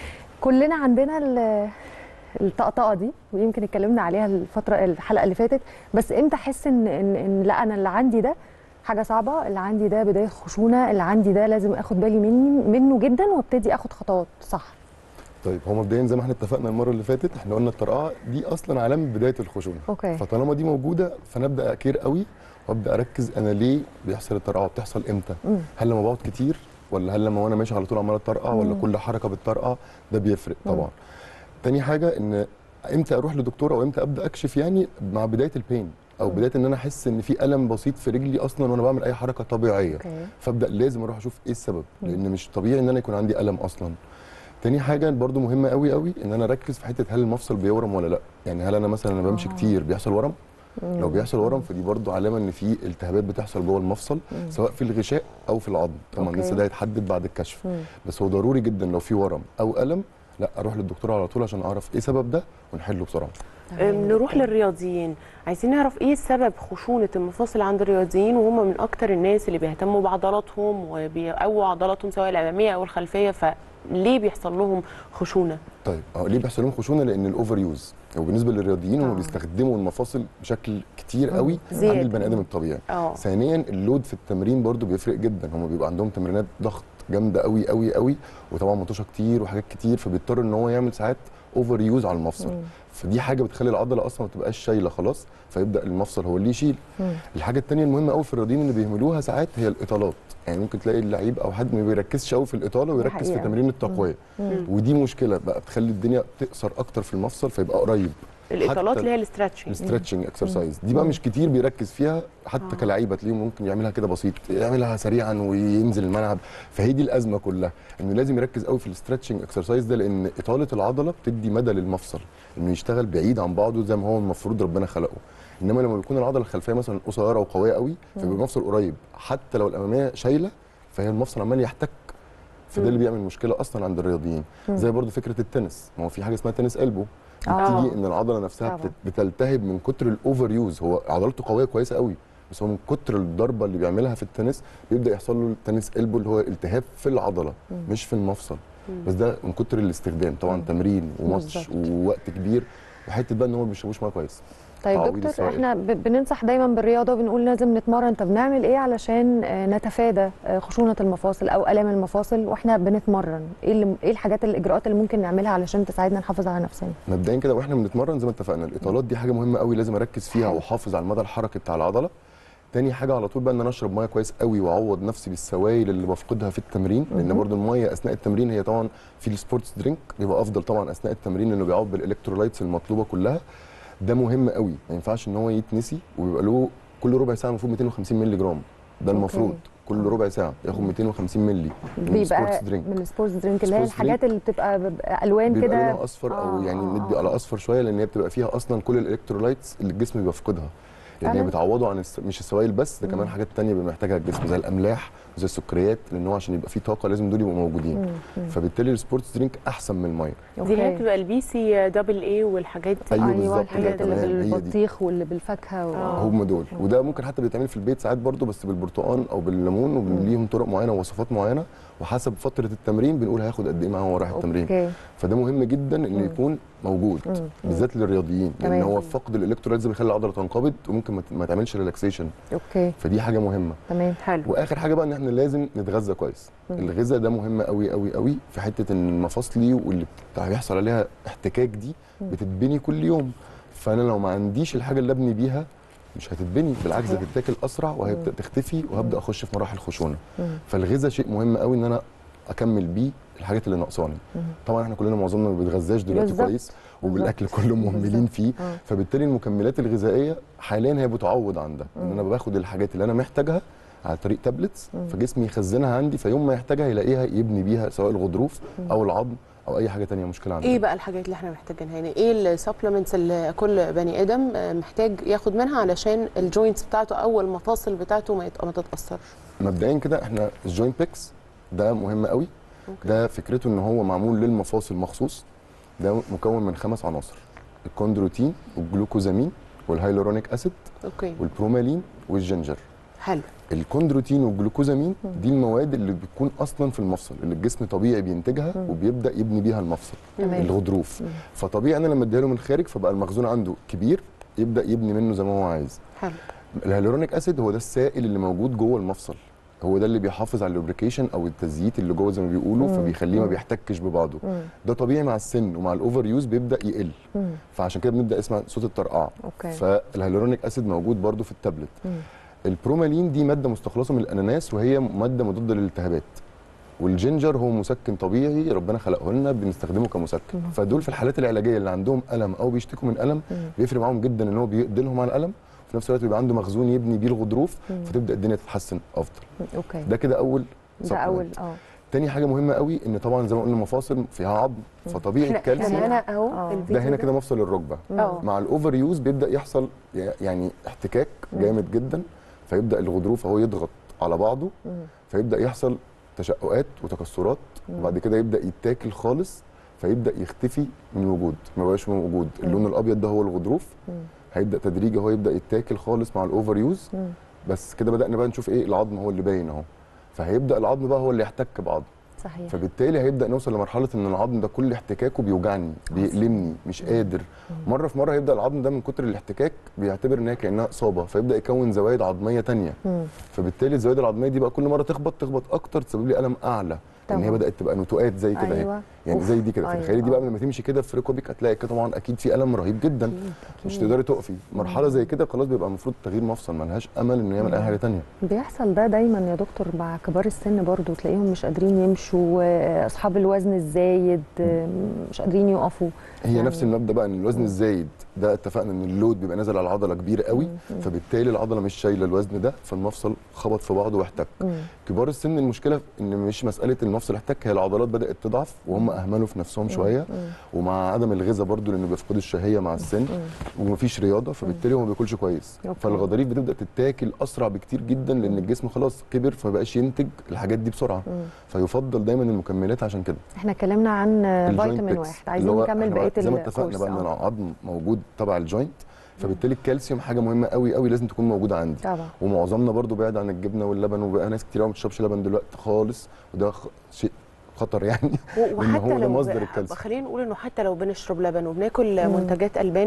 Speaker 2: كلنا عندنا ال- الطقطقه دي ويمكن اتكلمنا عليها الفتره الحلقه اللي فاتت بس امتى احس ان ان, إن لا انا اللي عندي ده حاجه صعبه اللي عندي ده بدايه خشونه اللي عندي ده لازم اخد بالي مني منه جدا وابتدي اخد خطوات صح
Speaker 6: طيب هو مبدئيا زي ما احنا اتفقنا المره اللي فاتت احنا قلنا الطرقعه دي اصلا علامه بدايه الخشونه
Speaker 2: اوكي
Speaker 6: فطالما دي موجوده فنبدا اكير قوي وابدا اركز انا ليه بيحصل الطرقعه بتحصل امتى
Speaker 2: مم.
Speaker 6: هل لما بقعد كتير ولا هل لما وانا ماشي على طول عمال اتطرقع ولا
Speaker 2: مم.
Speaker 6: كل حركه بالطرقعه ده بيفرق طبعا تاني حاجه ان امتى اروح لدكتور او امتى ابدا اكشف يعني مع بدايه البين او
Speaker 2: مم.
Speaker 6: بدايه ان انا احس ان في الم بسيط في رجلي اصلا وانا بعمل اي حركه طبيعيه
Speaker 2: اوكي
Speaker 6: فابدا لازم اروح اشوف ايه السبب
Speaker 2: مم.
Speaker 6: لان مش طبيعي ان انا يكون عندي الم اصلا تاني حاجه برضو مهمه قوي قوي ان انا اركز في حته هل المفصل بيورم ولا لا يعني هل انا مثلا لما بمشي
Speaker 2: آه.
Speaker 6: كتير بيحصل ورم لو
Speaker 2: مم.
Speaker 6: بيحصل ورم فدي برضو علامه ان في التهابات بتحصل جوه المفصل
Speaker 2: مم.
Speaker 6: سواء في الغشاء او في العظم طبعا
Speaker 2: أوكي.
Speaker 6: لسه ده هيتحدد بعد الكشف
Speaker 2: مم.
Speaker 6: بس هو ضروري جدا لو في ورم او الم لا اروح للدكتور على طول عشان اعرف ايه سبب ده ونحله بسرعه
Speaker 1: آه، نروح للرياضيين عايزين نعرف ايه سبب خشونه المفاصل عند الرياضيين وهم من اكتر الناس اللي بيهتموا بعضلاتهم وبيقووا عضلاتهم سواء الاماميه او الخلفيه فليه بيحصل لهم خشونه
Speaker 6: طيب اه ليه بيحصل لهم خشونه لان الاوفر يوز وبالنسبه للرياضيين هم
Speaker 2: آه.
Speaker 6: بيستخدموا المفاصل بشكل كتير قوي
Speaker 1: زيادة.
Speaker 6: عن البني ادم الطبيعي
Speaker 1: اه
Speaker 6: ثانيا اللود في التمرين برضو بيفرق جدا هم بيبقى عندهم تمرينات ضغط جامده قوي قوي قوي وطبعا مطوشه كتير وحاجات كتير فبيضطر ان هو يعمل ساعات اوفر يوز على المفصل
Speaker 2: مم.
Speaker 6: فدي حاجه بتخلي العضله اصلا ما تبقاش شايله خلاص فيبدا المفصل هو اللي يشيل
Speaker 2: مم.
Speaker 6: الحاجه الثانيه المهمه قوي في الرياضيين اللي بيهملوها ساعات هي الاطالات يعني ممكن تلاقي اللعيب او حد ما بيركزش قوي في الاطاله ويركز في
Speaker 2: حقيقة.
Speaker 6: تمرين التقويه
Speaker 2: مم.
Speaker 6: ودي مشكله بقى بتخلي الدنيا تقصر اكتر في المفصل فيبقى قريب
Speaker 1: الاطالات
Speaker 6: حتى
Speaker 1: اللي هي الاسترتشنج
Speaker 6: الستريتشنج اكسرسايز دي بقى مش كتير بيركز فيها حتى
Speaker 1: آه.
Speaker 6: كلعيبه تلاقيهم ممكن يعملها كده بسيط يعملها سريعا وينزل الملعب فهي دي الازمه كلها انه لازم يركز قوي في الستريتشنج اكسرسايز ده لان اطاله العضله بتدي مدى للمفصل انه يشتغل بعيد عن بعضه زي ما هو المفروض ربنا خلقه انما لما بيكون العضله الخلفيه مثلا قصيره وقويه قوي فبيبقى المفصل قريب حتى لو الاماميه شايله فهي المفصل عمال يحتك فده اللي بيعمل مشكله اصلا عند الرياضيين زي برضو فكره التنس ما هو في حاجه اسمها تنس قلبه
Speaker 2: آه.
Speaker 6: بتيجي ان العضله نفسها
Speaker 2: طبعاً.
Speaker 6: بتت- بتلتهب من كتر الاوفر يوز هو عضلته قويه كويسه قوي بس هو من كتر الضربه اللي بيعملها في التنس بيبدا يحصل له التنس قلبه اللي هو التهاب في العضله مش في المفصل بس ده من كتر الاستخدام طبعا تمرين وماتش
Speaker 2: بالظبط.
Speaker 6: ووقت كبير وحته بقى ان هو ما بيشربوش ميه كويس
Speaker 2: طيب
Speaker 6: تعويض
Speaker 2: دكتور
Speaker 6: السوائل.
Speaker 2: احنا ب- بننصح دايما بالرياضه وبنقول لازم نتمرن طب نعمل ايه علشان آه، نتفادى آه، خشونه المفاصل او الام المفاصل واحنا بنتمرن ايه اللي ايه الحاجات الاجراءات اللي ممكن نعملها علشان تساعدنا نحافظ على نفسنا
Speaker 6: مبدئيا كده واحنا بنتمرن زي ما اتفقنا الاطالات دي حاجه مهمه قوي لازم اركز فيها واحافظ على المدى الحركي بتاع العضله تاني حاجه على طول بقى ان انا اشرب ميه كويس قوي واعوض نفسي بالسوائل اللي بفقدها في التمرين لان برضو الميه اثناء التمرين هي طبعا في السبورتس درينك بيبقى افضل طبعا اثناء التمرين لانه بيعوض بالالكترولايتس المطلوبه كلها ده مهم قوي ما ينفعش ان هو يتنسي وبيبقى له كل ربع ساعه المفروض 250 مللي جرام ده المفروض كل ربع ساعه ياخد 250 مللي من
Speaker 2: بيبقى
Speaker 6: السبورتس درينك
Speaker 2: من السبورتس درينك اللي هي
Speaker 6: سبورتس
Speaker 2: الحاجات اللي بتبقى بيبقى الوان
Speaker 6: بيبقى
Speaker 2: كده
Speaker 6: لونها اصفر او
Speaker 2: آه،
Speaker 6: يعني
Speaker 2: آه،
Speaker 6: مدي
Speaker 2: آه.
Speaker 6: على اصفر شويه لان هي بتبقى فيها اصلا كل الالكترولايتس اللي الجسم بيفقدها يعني هي
Speaker 2: فعلاً؟
Speaker 6: بتعوضه عن الس... مش السوائل بس ده كمان حاجات تانية بيبقى محتاجها الجسم زي الاملاح وزي السكريات لان هو عشان يبقى فيه طاقه لازم دول يبقوا موجودين فبالتالي السبورتس درينك احسن من الميه
Speaker 1: دي اللي هي
Speaker 2: أوكي.
Speaker 1: بتبقى البي سي دبل اي والحاجات دي
Speaker 6: أيوة
Speaker 2: ايوه
Speaker 6: بالظبط
Speaker 2: الحاجات
Speaker 6: كده،
Speaker 2: اللي
Speaker 6: تمام، هي دي.
Speaker 2: بالبطيخ واللي بالفاكهه و...
Speaker 1: آه.
Speaker 6: هم دول وده ممكن حتى بيتعمل في البيت ساعات برضو بس بالبرتقال او بالليمون وليهم طرق معينه ووصفات معينه وحسب فتره التمرين بنقول هياخد قد ايه معاه وهو رايح التمرين
Speaker 2: اوكي
Speaker 6: فده مهم جدا انه يكون موجود بالذات للرياضيين لان
Speaker 2: تمام.
Speaker 6: هو فقد الالكترولايتس بيخلي العضله تنقبض وممكن ما ت- ما تعملش ريلاكسيشن
Speaker 2: اوكي
Speaker 6: فدي حاجه مهمه
Speaker 2: تمام
Speaker 1: حلو
Speaker 6: واخر حاجه بقى ان احنا لازم نتغذى كويس الغذاء ده مهم قوي قوي قوي في حته ان مفاصلي واللي بت- بيحصل عليها احتكاك دي بتتبني كل يوم فانا لو ما عنديش الحاجه اللي ابني بيها مش هتتبني بالعكس
Speaker 2: صحيح.
Speaker 6: هتتاكل اسرع وهتبدا تختفي وهبدا اخش في مراحل خشونه فالغذاء شيء مهم قوي ان انا اكمل بيه الحاجات اللي ناقصاني طبعا احنا كلنا معظمنا ما بيتغذاش دلوقتي
Speaker 2: بالظبط.
Speaker 6: كويس وبالاكل كله مهملين فيه
Speaker 2: آه.
Speaker 6: فبالتالي المكملات الغذائيه حاليا هي بتعوض عن ده ان انا باخد الحاجات اللي انا محتاجها على طريق تابلتس فجسمي يخزنها عندي فيوم ما يحتاجها يلاقيها يبني بيها سواء الغضروف او العظم او اي حاجه تانية مشكله عندنا
Speaker 1: ايه بقى الحاجات اللي احنا محتاجينها يعني ايه السبلمنتس اللي كل بني ادم آه، محتاج ياخد منها علشان الجوينتس بتاعته او المفاصل بتاعته ما يت- ما تتاثرش
Speaker 6: مبدئيا كده احنا الجوينت بيكس ده مهم قوي ده فكرته ان هو معمول للمفاصل مخصوص ده مكون من خمس عناصر الكوندروتين والجلوكوزامين والهيلورونيك اسيد
Speaker 1: اوكي
Speaker 6: والبرومالين والجنجر
Speaker 1: حلو
Speaker 6: الكوندروتين والجلوكوزامين دي المواد اللي بتكون اصلا في المفصل اللي الجسم طبيعي بينتجها وبيبدا يبني بيها المفصل
Speaker 2: تمام.
Speaker 6: الغضروف فطبيعي انا لما اديها له من الخارج فبقى المخزون عنده كبير يبدا يبني منه زي ما هو عايز
Speaker 1: حلو
Speaker 6: الهيلورونيك اسيد هو ده السائل اللي موجود جوه المفصل هو ده اللي بيحافظ على اللوبريكيشن او التزييت اللي جوه زي ما بيقولوا فبيخليه ما بيحتكش ببعضه ده طبيعي مع السن ومع الاوفر يوز بيبدا يقل فعشان كده بنبدا نسمع صوت الطرقعه
Speaker 2: اوكي
Speaker 6: فالهيلورونيك اسيد موجود برده في التابلت البرومالين دي ماده مستخلصه من الاناناس وهي ماده مضاده للالتهابات والجينجر هو مسكن طبيعي ربنا خلقه لنا بنستخدمه كمسكن فدول في الحالات العلاجيه اللي عندهم الم او بيشتكوا من الم بيفرق معاهم جدا ان هو بيقضي لهم على الالم وفي نفس الوقت بيبقى عنده مخزون يبني بيه الغضروف فتبدا الدنيا تتحسن افضل
Speaker 2: اوكي
Speaker 6: ده كده اول
Speaker 2: ده
Speaker 6: supplement.
Speaker 2: اول اه
Speaker 6: تاني حاجه مهمه قوي ان طبعا زي ما قلنا المفاصل فيها عظم فطبيعي
Speaker 1: احنا
Speaker 6: الكالسيوم
Speaker 1: احنا هنا اهو
Speaker 2: آه.
Speaker 1: الفيديو
Speaker 6: ده هنا كده مفصل الركبه
Speaker 1: اه
Speaker 6: مع الاوفر يوز بيبدا يحصل يعني احتكاك جامد جدا فيبدا الغضروف اهو يضغط على بعضه فيبدا يحصل تشققات وتكسرات وبعد كده يبدا يتاكل خالص فيبدا يختفي من الوجود ما بقاش موجود اللون الابيض ده هو الغضروف هيبدا تدريجي هو يبدا يتاكل خالص مع الاوفر يوز بس كده بدانا بقى نشوف ايه العظم هو اللي باين اهو فهيبدا العظم بقى هو اللي يحتك بعضه
Speaker 2: صحيح
Speaker 6: فبالتالي هيبدا نوصل لمرحله ان العظم ده كل احتكاكه بيوجعني بيألمني مش قادر مره في مره هيبدا العظم ده من كتر الاحتكاك بيعتبر ان هي كانها اصابه فيبدا يكون زوايد عظميه تانية فبالتالي الزوايد العظميه دي بقى كل مره تخبط تخبط اكتر تسبب لي الم اعلى لان هي
Speaker 2: طبعا.
Speaker 6: بدات تبقى نتوءات زي كده اهي
Speaker 2: ايوه
Speaker 6: يعني
Speaker 2: أوف،
Speaker 6: زي دي كده
Speaker 2: أيوة،
Speaker 6: تخيلي دي
Speaker 2: آه.
Speaker 6: بقى لما تمشي كده في ركبك هتلاقي كده طبعا اكيد في الم رهيب جدا مش تقدري تقفي مرحله زي كده خلاص بيبقى المفروض تغيير مفصل ملهاش امل انه يعمل اي حاجه تانية
Speaker 2: بيحصل ده دايما يا دكتور مع كبار السن برضو تلاقيهم مش قادرين يمشوا آه، اصحاب الوزن الزايد آه، مش قادرين يقفوا
Speaker 6: هي
Speaker 2: يعني-
Speaker 6: نفس المبدا بقى ان الوزن الزايد ده اتفقنا ان اللود بيبقى نازل على العضله كبير قوي فبالتالي العضله مش شايله الوزن ده فالمفصل خبط في بعضه واحتك
Speaker 2: مم.
Speaker 6: كبار السن المشكله ان مش مساله المفصل احتك هي العضلات بدات تضعف وهم اهملوا في نفسهم شويه ومع عدم الغذاء برضو لانه بيفقدوا الشهيه مع السن ومفيش رياضه فبالتالي هو ما بياكلش كويس
Speaker 2: أوكي.
Speaker 6: فالغضاريف بتبدا تتاكل اسرع بكتير جدا لان الجسم خلاص كبر فمبقاش ينتج الحاجات دي بسرعه فيفضل دايما المكملات عشان كده
Speaker 2: احنا اتكلمنا عن آه،
Speaker 6: الجوينت
Speaker 2: فيتامين
Speaker 6: بيكس،
Speaker 2: واحد
Speaker 6: اللي
Speaker 2: عايزين
Speaker 6: هو
Speaker 2: نكمل
Speaker 6: إحنا
Speaker 2: بقيه
Speaker 6: زي ما اتفقنا
Speaker 2: الكورس.
Speaker 6: بقى ان
Speaker 2: آه.
Speaker 6: العظم موجود تبع الجوينت فبالتالي الكالسيوم حاجه مهمه قوي قوي لازم تكون موجوده عندي
Speaker 2: طبعا
Speaker 6: ومعظمنا برضو بعيد عن الجبنه واللبن وبقى ناس كتير قوي ما بتشربش لبن دلوقتي خالص وده خ... شيء خطر يعني
Speaker 1: و-
Speaker 6: لان
Speaker 1: وحتى
Speaker 6: هو ده
Speaker 1: لو
Speaker 6: مصدر الكالسيوم
Speaker 1: خلينا نقول انه حتى لو بنشرب لبن وبناكل منتجات البان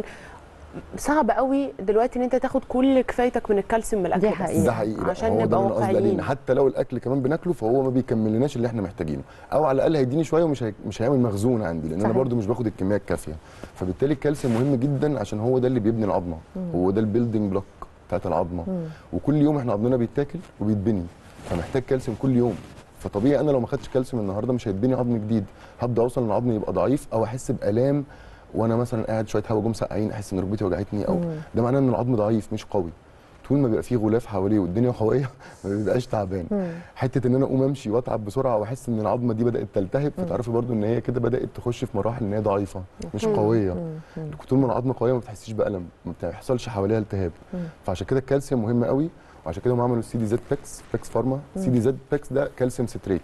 Speaker 1: صعب قوي دلوقتي ان انت تاخد كل كفايتك من الكالسيوم من الاكل
Speaker 2: دي
Speaker 1: بس.
Speaker 2: حقيقة.
Speaker 6: ده حقيقي لا،
Speaker 1: عشان
Speaker 6: هو ده
Speaker 1: نبقى
Speaker 6: اللي انا قصدي عليه
Speaker 1: واقعيين
Speaker 6: ان حتى لو الاكل كمان بناكله فهو ما بيكملناش اللي احنا محتاجينه او على الاقل هيديني شويه ومش هي... مش هيعمل مخزون عندي لان انا
Speaker 2: صحيح.
Speaker 6: برضو مش باخد الكميه الكافيه فبالتالي الكالسيوم مهم جدا عشان هو ده اللي بيبني العظمه هو ده البيلدينج بلوك بتاعت العظمه وكل يوم احنا عظمنا بيتاكل وبيتبني فمحتاج كالسيوم كل يوم فطبيعي انا لو ما خدتش كالسيوم النهارده مش هيتبني عظم جديد هبدا اوصل ان عظمي يبقى ضعيف او احس بالام وانا مثلا قاعد شويه هوا جم سقعين احس ان ركبتي وجعتني او ده معناه ان العظم ضعيف مش قوي طول ما بيبقى فيه غلاف حواليه والدنيا قويه ما بيبقاش تعبان حته ان انا اقوم امشي واتعب بسرعه واحس ان العظمه دي بدات تلتهب فتعرفي برضو ان هي كده بدات تخش في مراحل ان هي ضعيفه مش قويه طول ما العظمه قويه ما بتحسيش بالم ما بيحصلش حواليها التهاب فعشان كده الكالسيوم مهم قوي وعشان كده هم عملوا السي دي زد بيكس بيكس فارما سي دي زد بيكس ده كالسيوم ستريت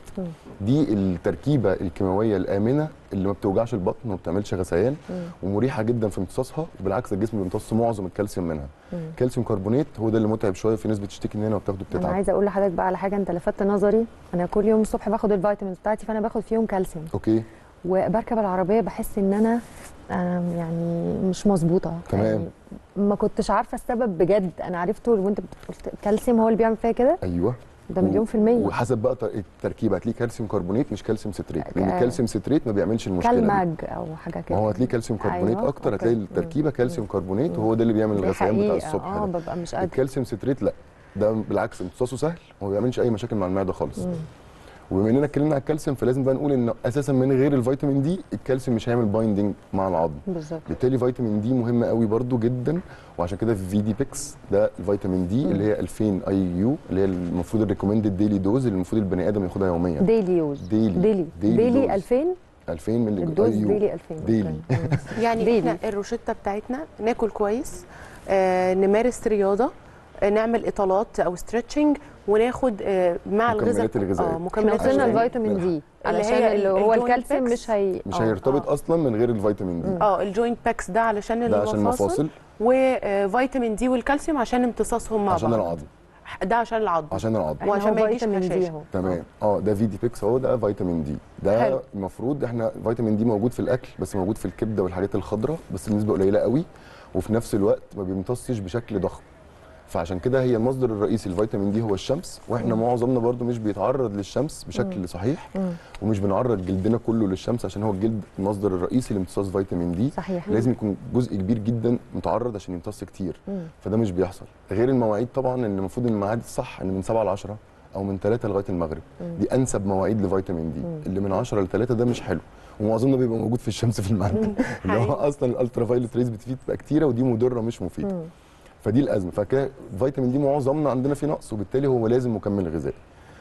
Speaker 6: دي التركيبه الكيماويه الامنه اللي ما بتوجعش البطن وما بتعملش غثيان ومريحه جدا في امتصاصها وبالعكس الجسم بيمتص معظم الكالسيوم منها كالسيوم كربونات هو ده اللي متعب شويه في ناس بتشتكي من هنا وبتاخده
Speaker 2: انا
Speaker 6: بتتعب
Speaker 2: عايزه اقول لحضرتك بقى على حاجه انت لفتت نظري انا كل يوم الصبح باخد الفيتامينز بتاعتي فانا باخد فيهم كالسيوم
Speaker 6: اوكي
Speaker 2: وبركب العربيه بحس ان انا أنا يعني مش مظبوطه
Speaker 6: تمام.
Speaker 2: يعني ما كنتش عارفه السبب بجد انا عرفته وانت بتقول الكالسيوم هو اللي بيعمل فيا كده
Speaker 6: ايوه
Speaker 2: ده مليون في الميه
Speaker 6: وحسب بقى ط- التركيبه هتلاقيه كالسيوم كربونات مش كالسيوم ستريت لان
Speaker 2: آه.
Speaker 6: الكالسيوم ستريت ما بيعملش المشكله دي
Speaker 2: كالماج او حاجه كده
Speaker 6: ما هو هتلاقيه كالسيوم كربونات
Speaker 2: أيوة،
Speaker 6: اكتر
Speaker 2: أوكي.
Speaker 6: هتلاقي التركيبه كالسيوم كربونات وهو ده اللي بيعمل
Speaker 2: دي
Speaker 6: الغثيان بتاع
Speaker 2: حقيقة،
Speaker 6: الصبح
Speaker 2: اه
Speaker 6: ده
Speaker 2: ببقى مش قادره
Speaker 6: الكالسيوم ستريت لا ده بالعكس امتصاصه سهل وما بيعملش اي مشاكل مع المعده خالص وبما اننا اتكلمنا على الكالسيوم فلازم بقى نقول ان اساسا من غير الفيتامين دي الكالسيوم مش هيعمل بايندنج مع العظم
Speaker 2: بالظبط
Speaker 6: بالتالي فيتامين دي مهم قوي برضو جدا وعشان كده في في دي بيكس ده الفيتامين دي اللي هي 2000 اي يو اللي هي المفروض الريكومندد ديلي دوز اللي المفروض البني ادم ياخدها يوميا
Speaker 2: ديلي يوز
Speaker 6: ديلي.
Speaker 2: ديلي
Speaker 6: ديلي
Speaker 2: ديلي
Speaker 6: دوز.
Speaker 2: 2000
Speaker 6: 2000 مللي
Speaker 2: الدوز
Speaker 6: IU.
Speaker 2: ديلي 2000
Speaker 6: ديلي.
Speaker 2: أوكي.
Speaker 1: يعني
Speaker 2: ديلي.
Speaker 1: احنا الروشته بتاعتنا ناكل كويس آه نمارس رياضه آه نعمل اطالات او ستريتشنج وناخد آه مع الغذاء
Speaker 6: مكملات الغذائية.
Speaker 1: اه
Speaker 2: احنا
Speaker 1: مكملات
Speaker 2: وصلنا
Speaker 6: عشان-
Speaker 2: الفيتامين دي
Speaker 1: اللي
Speaker 2: علشان
Speaker 1: هي
Speaker 2: اللي هو
Speaker 1: الجوينت
Speaker 2: الكالسيوم
Speaker 1: بيكس.
Speaker 2: مش هي
Speaker 6: مش
Speaker 2: آه،
Speaker 6: هيرتبط
Speaker 2: آه.
Speaker 6: اصلا من غير الفيتامين دي
Speaker 1: اه الجوينت باكس ده علشان
Speaker 6: ده عشان
Speaker 1: المفاصل
Speaker 6: المفاصل
Speaker 1: وفيتامين دي والكالسيوم عشان امتصاصهم مع
Speaker 6: عشان
Speaker 1: بعض
Speaker 6: العظم
Speaker 1: ده عشان العظم
Speaker 6: عشان العظم
Speaker 2: إحنا
Speaker 1: وعشان
Speaker 2: هو
Speaker 1: ما يجيش
Speaker 2: فيتامين دي
Speaker 1: هشاشة.
Speaker 2: اهو
Speaker 6: تمام اه ده في دي بيكس اهو ده فيتامين دي ده
Speaker 1: حلو.
Speaker 6: المفروض احنا فيتامين دي موجود في الاكل بس موجود في الكبده والحاجات الخضراء بس بنسبه قليله قوي وفي نفس الوقت ما بيمتصش بشكل ضخم فعشان كده هي المصدر الرئيسي للفيتامين دي هو الشمس واحنا معظمنا برضو مش بيتعرض للشمس بشكل صحيح ومش بنعرض جلدنا كله للشمس عشان هو الجلد المصدر الرئيسي لامتصاص فيتامين دي
Speaker 2: صحيح
Speaker 6: لازم يكون جزء كبير جدا متعرض عشان يمتص كتير فده مش بيحصل غير المواعيد طبعا ان المفروض ان الميعاد الصح ان من 7 ل 10 او من 3 لغايه المغرب دي انسب مواعيد لفيتامين دي اللي من 10 ل 3 ده مش حلو ومعظمنا بيبقى موجود في الشمس في الميعاد ده اللي هو
Speaker 1: حقيقي.
Speaker 6: اصلا الالترا فايلوت ريز بتفيد تبقى كتيره ودي مضره مش مفيده فدي الازمه فكده فيتامين دي معظمنا عندنا فيه نقص وبالتالي هو لازم مكمل غذائي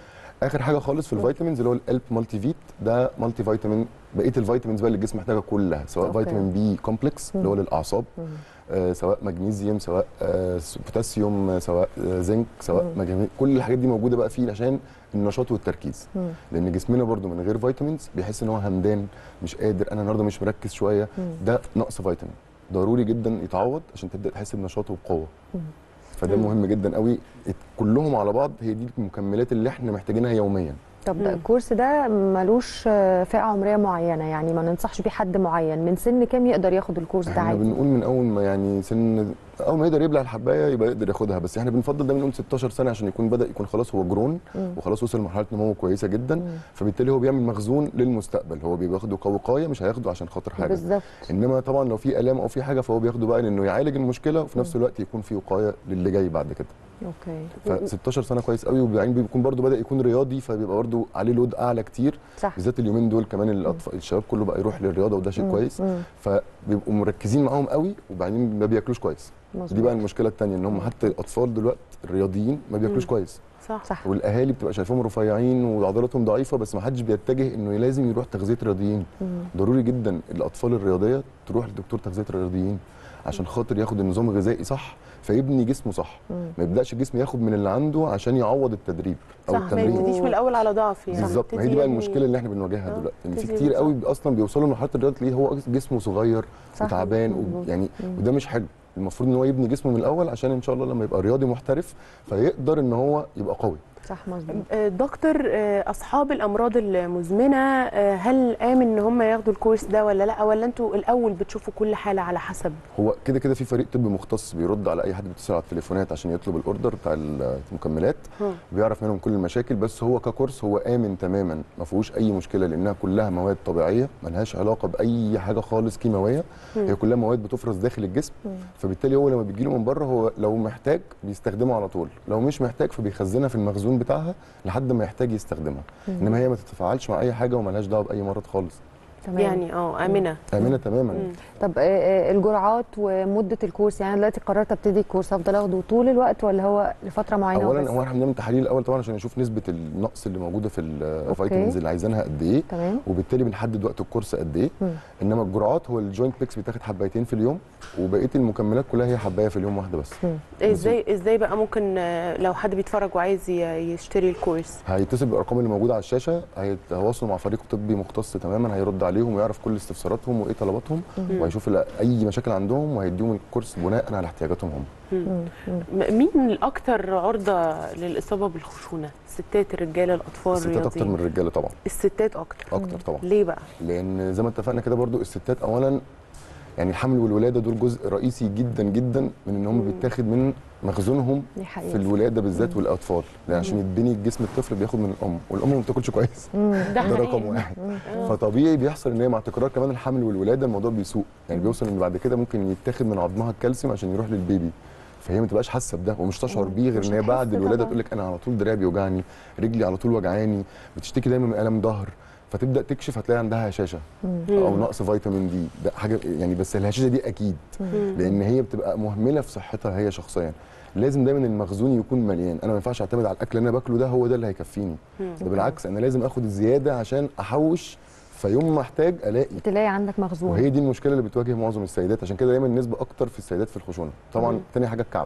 Speaker 6: اخر حاجه خالص في الفيتامينز اللي هو الالب مالتي فيت ده مالتي فيتامين بقيه الفيتامينز بقى اللي الجسم محتاجها كلها سواء
Speaker 2: أوكي.
Speaker 6: فيتامين بي كومبلكس اللي هو للاعصاب آه سواء مغنيسيوم سواء آه بوتاسيوم آه، سواء آه زنك سواء مجاميع كل الحاجات دي موجوده بقى فيه عشان النشاط والتركيز لان جسمنا برضو من غير فيتامينز بيحس ان هو همدان مش قادر انا النهارده مش مركز شويه ده نقص فيتامين ضروري جدا يتعوض عشان تبدا تحس بنشاط وبقوه فده مهم جدا قوي كلهم على بعض هي دي المكملات اللي احنا محتاجينها يوميا
Speaker 2: طب ده الكورس ده ملوش آه، فئه عمريه معينه يعني ما ننصحش بيه حد معين من سن كام يقدر ياخد الكورس ده
Speaker 6: احنا
Speaker 2: عادي
Speaker 6: بنقول من اول ما يعني سن اول ما يقدر يبلع الحبايه يبقى يقدر ياخدها بس احنا بنفضل دايما نقول 16 سنه عشان يكون بدا يكون خلاص هو جرون وخلاص وصل لمرحله نمو كويسه جدا فبالتالي هو بيعمل مخزون للمستقبل هو بياخده كوقايه مش هياخده عشان خاطر حاجه
Speaker 2: بالظبط
Speaker 6: انما طبعا لو في الام او في حاجه فهو بياخده بقى لانه يعالج المشكله وفي نفس الوقت يكون في وقايه للي جاي بعد كده
Speaker 2: اوكي
Speaker 6: ف 16 سنه كويس قوي وبعدين بيكون برده بدا يكون رياضي فبيبقى برده عليه لود اعلى كتير
Speaker 2: صح
Speaker 6: بالذات اليومين دول كمان الاطفال الشباب كله بقى يروح للرياضه وده شيء
Speaker 2: مم.
Speaker 6: كويس
Speaker 2: مم.
Speaker 6: فبيبقوا مركزين معاهم قوي وبعدين ما بياكلوش كويس دي
Speaker 2: مظبوط.
Speaker 6: بقى المشكله الثانيه ان هم حتى الاطفال دلوقتي الرياضيين ما بياكلوش
Speaker 1: مم.
Speaker 6: كويس
Speaker 1: صح
Speaker 2: صح
Speaker 6: والاهالي بتبقى شايفاهم رفيعين وعضلاتهم ضعيفه بس ما حدش بيتجه انه لازم يروح تغذيه رياضيين
Speaker 2: مم.
Speaker 6: ضروري جدا الاطفال الرياضيه تروح لدكتور تغذيه الرياضيين عشان خاطر ياخد النظام الغذائي صح فيبني جسمه صح
Speaker 2: مم.
Speaker 6: ما يبداش الجسم ياخد من اللي عنده عشان يعوض التدريب او
Speaker 1: صح ما
Speaker 6: التمرين
Speaker 1: يبتديش من الاول على ضعف يعني
Speaker 6: بالظبط ما هي
Speaker 1: يبتدي
Speaker 6: دي بقى
Speaker 1: يعني-
Speaker 6: المشكله اللي احنا بنواجهها
Speaker 1: آه،
Speaker 6: دلوقتي ان في
Speaker 1: تبتدي
Speaker 6: كتير
Speaker 1: صح.
Speaker 6: قوي اصلا بيوصلوا لمرحله الرياضه تلاقيه هو جسمه صغير
Speaker 2: صح.
Speaker 6: وتعبان
Speaker 2: مظبوط.
Speaker 6: يعني وده مش حلو المفروض ان هو يبني جسمه من الاول عشان ان شاء الله لما يبقى رياضي محترف فيقدر ان هو يبقى قوي
Speaker 2: صح مظبوط
Speaker 1: آه، دكتور آه، اصحاب الامراض المزمنه آه، هل امن ان هم ياخدوا الكورس ده ولا لا ولا انتوا الاول بتشوفوا كل حاله على حسب
Speaker 6: هو كده كده في فريق طب مختص بيرد على اي حد بيتصل على التليفونات عشان يطلب الاوردر بتاع المكملات
Speaker 1: هم.
Speaker 6: بيعرف منهم كل المشاكل بس هو ككورس هو امن تماما ما فيهوش اي مشكله لانها كلها مواد طبيعيه ملهاش علاقه باي حاجه خالص كيماويه هي كلها مواد بتفرز داخل الجسم فبالتالي هو لما بيجي له من بره هو لو محتاج بيستخدمها على طول لو مش محتاج فبيخزنها في المخزون بتاعها لحد ما يحتاج يستخدمها انما هي ما تتفاعلش مع اي حاجه وملهاش دعوه باي مرض خالص
Speaker 2: تمام
Speaker 1: يعني اه امنه
Speaker 6: امنه تماما
Speaker 1: مم.
Speaker 2: طب آه، آه، الجرعات ومده الكورس يعني أنا دلوقتي قررت ابتدي الكورس افضل اخده طول الوقت ولا هو لفتره معينه
Speaker 6: اولا
Speaker 2: وبس؟
Speaker 6: هو احنا بنعمل تحاليل الاول طبعا عشان نشوف نسبه النقص اللي موجوده في الفيتامينز اللي عايزينها قد ايه
Speaker 2: تمام
Speaker 6: وبالتالي بنحدد وقت الكورس قد ايه
Speaker 2: مم.
Speaker 6: انما الجرعات هو الجوينت ميكس بيتاخد حبايتين في اليوم وبقيه المكملات كلها هي حبايه في اليوم واحده بس
Speaker 1: ازاي ازاي بقى ممكن آه، لو حد بيتفرج وعايز ي- يشتري الكورس
Speaker 6: هيتصل بالارقام اللي موجوده على الشاشه هيتواصلوا مع فريق طبي مختص تماما هيرد عليهم ويعرف كل استفساراتهم وايه طلباتهم وهيشوف ال- اي مشاكل عندهم وهيديهم الكورس بناء على احتياجاتهم هم
Speaker 2: مم. مم.
Speaker 1: م- مين الاكثر عرضه للاصابه بالخشونه الستات الرجاله الاطفال
Speaker 6: الستات اكتر من
Speaker 1: الرياضيين
Speaker 6: الرجاله طبعا
Speaker 1: الستات اكتر
Speaker 6: اكتر طبعا
Speaker 1: ليه بقى
Speaker 6: لان زي ما اتفقنا كده برضو الستات اولا يعني الحمل والولاده دول جزء رئيسي جدا جدا من ان هم بيتاخد من مخزونهم
Speaker 2: دي حقيقه
Speaker 6: في الولاده بالذات والاطفال لان عشان يتبني جسم الطفل بياخد من الام والام ما بتاكلش كويس
Speaker 1: ده
Speaker 6: ده
Speaker 1: حقيقي.
Speaker 6: رقم واحد فطبيعي بيحصل ان هي مع تكرار كمان الحمل والولاده الموضوع بيسوء يعني بيوصل ان بعد كده ممكن يتاخد من عظمها الكالسيوم عشان يروح للبيبي فهي ما تبقاش حاسه بده ومش تشعر بيه غير
Speaker 2: مش
Speaker 6: ان هي بعد
Speaker 2: هتحس
Speaker 6: الولاده
Speaker 2: طبعاً.
Speaker 6: تقول لك انا على طول دراعي بيوجعني رجلي على طول وجعاني بتشتكي دايما من الم ظهر فتبدا تكشف هتلاقي عندها هشاشه او نقص فيتامين دي ده حاجه يعني بس الهشاشه دي اكيد لان هي بتبقى مهمله في صحتها هي شخصيا لازم دايما المخزون يكون مليان انا ما ينفعش اعتمد على الاكل اللي انا باكله ده هو ده اللي هيكفيني ده بالعكس انا لازم اخد الزياده عشان احوش فيوم ما احتاج الاقي
Speaker 2: تلاقي عندك مخزون
Speaker 6: وهي دي المشكله اللي بتواجه معظم السيدات عشان كده دايما النسبه اكتر في السيدات في الخشونه طبعا تاني حاجه الكعب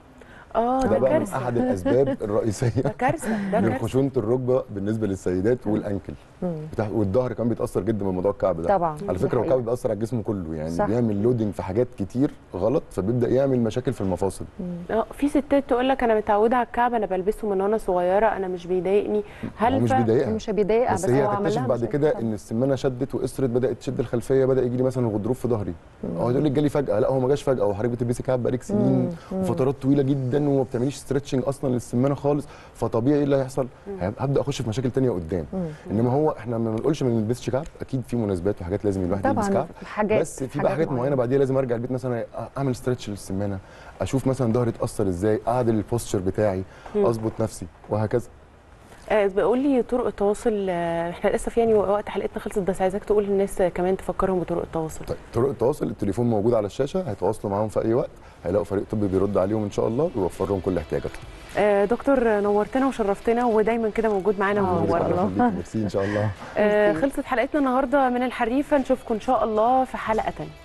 Speaker 1: اه
Speaker 6: ده
Speaker 1: ده
Speaker 6: بقى من
Speaker 1: كارثه
Speaker 6: احد الاسباب الرئيسيه
Speaker 1: ده كارثه ده
Speaker 6: من
Speaker 1: كارثه
Speaker 6: خشونه الركبه بالنسبه للسيدات والانكل بتاع والظهر كمان بيتاثر جدا من موضوع الكعب ده
Speaker 2: طبعا
Speaker 6: على
Speaker 2: دي
Speaker 6: فكره هو
Speaker 2: حقيقة.
Speaker 6: الكعب بيأثر على الجسم كله يعني
Speaker 2: صح.
Speaker 6: بيعمل لودنج في حاجات كتير غلط فبيبدا يعمل مشاكل في المفاصل
Speaker 1: اه في ستات تقول لك انا متعوده على الكعب انا بلبسه من وانا صغيره انا مش بيضايقني هل
Speaker 6: هو مش
Speaker 1: فعلا-
Speaker 6: بيضايقها
Speaker 2: مش بيضايقها
Speaker 6: بس,
Speaker 2: بس,
Speaker 6: هي
Speaker 2: هو عمل
Speaker 6: هتكتشف
Speaker 2: لها
Speaker 6: بعد
Speaker 2: مشاكل
Speaker 6: كده
Speaker 2: طبعاً.
Speaker 6: ان السمانه شدت وقصرت بدات تشد الخلفيه بدا يجي لي مثلا غضروف في ظهري اه يقول لك جالي فجاه لا هو ما جاش فجاه هو حضرتك بتلبسي كعب بقالك سنين وفترات طويله جدا وما بتعمليش ستريتشنج اصلا للسمانه خالص فطبيعي ايه اللي هيحصل هبدا اخش في مشاكل تانية قدام انما هو احنا ما بنقولش ما نلبسش كعب اكيد في مناسبات وحاجات لازم الواحد يلبس
Speaker 2: طبعا
Speaker 6: كعب
Speaker 2: حاجات
Speaker 6: بس في بقى حاجات معينه بعديها لازم ارجع البيت مثلا اعمل ستريتش للسمانه اشوف مثلا ظهري اتاثر ازاي اعدل البوستشر بتاعي اظبط نفسي وهكذا
Speaker 1: آه بقول لي طرق التواصل آه، احنا للاسف يعني وقت حلقتنا خلصت بس عايزاك تقول للناس كمان تفكرهم بطرق التواصل
Speaker 6: طيب طرق التواصل التليفون موجود على الشاشه هيتواصلوا معاهم في اي وقت هيلاقوا فريق طبي بيرد عليهم ان شاء الله ويوفر لهم كل احتياجاتهم
Speaker 1: آه دكتور نورتنا وشرفتنا ودايما كده موجود معانا
Speaker 2: آه،
Speaker 1: ومنورنا
Speaker 2: والله.
Speaker 6: الله ميرسي ان شاء الله
Speaker 1: آه خلصت حلقتنا النهارده من الحريفه نشوفكم ان شاء الله في حلقه تانية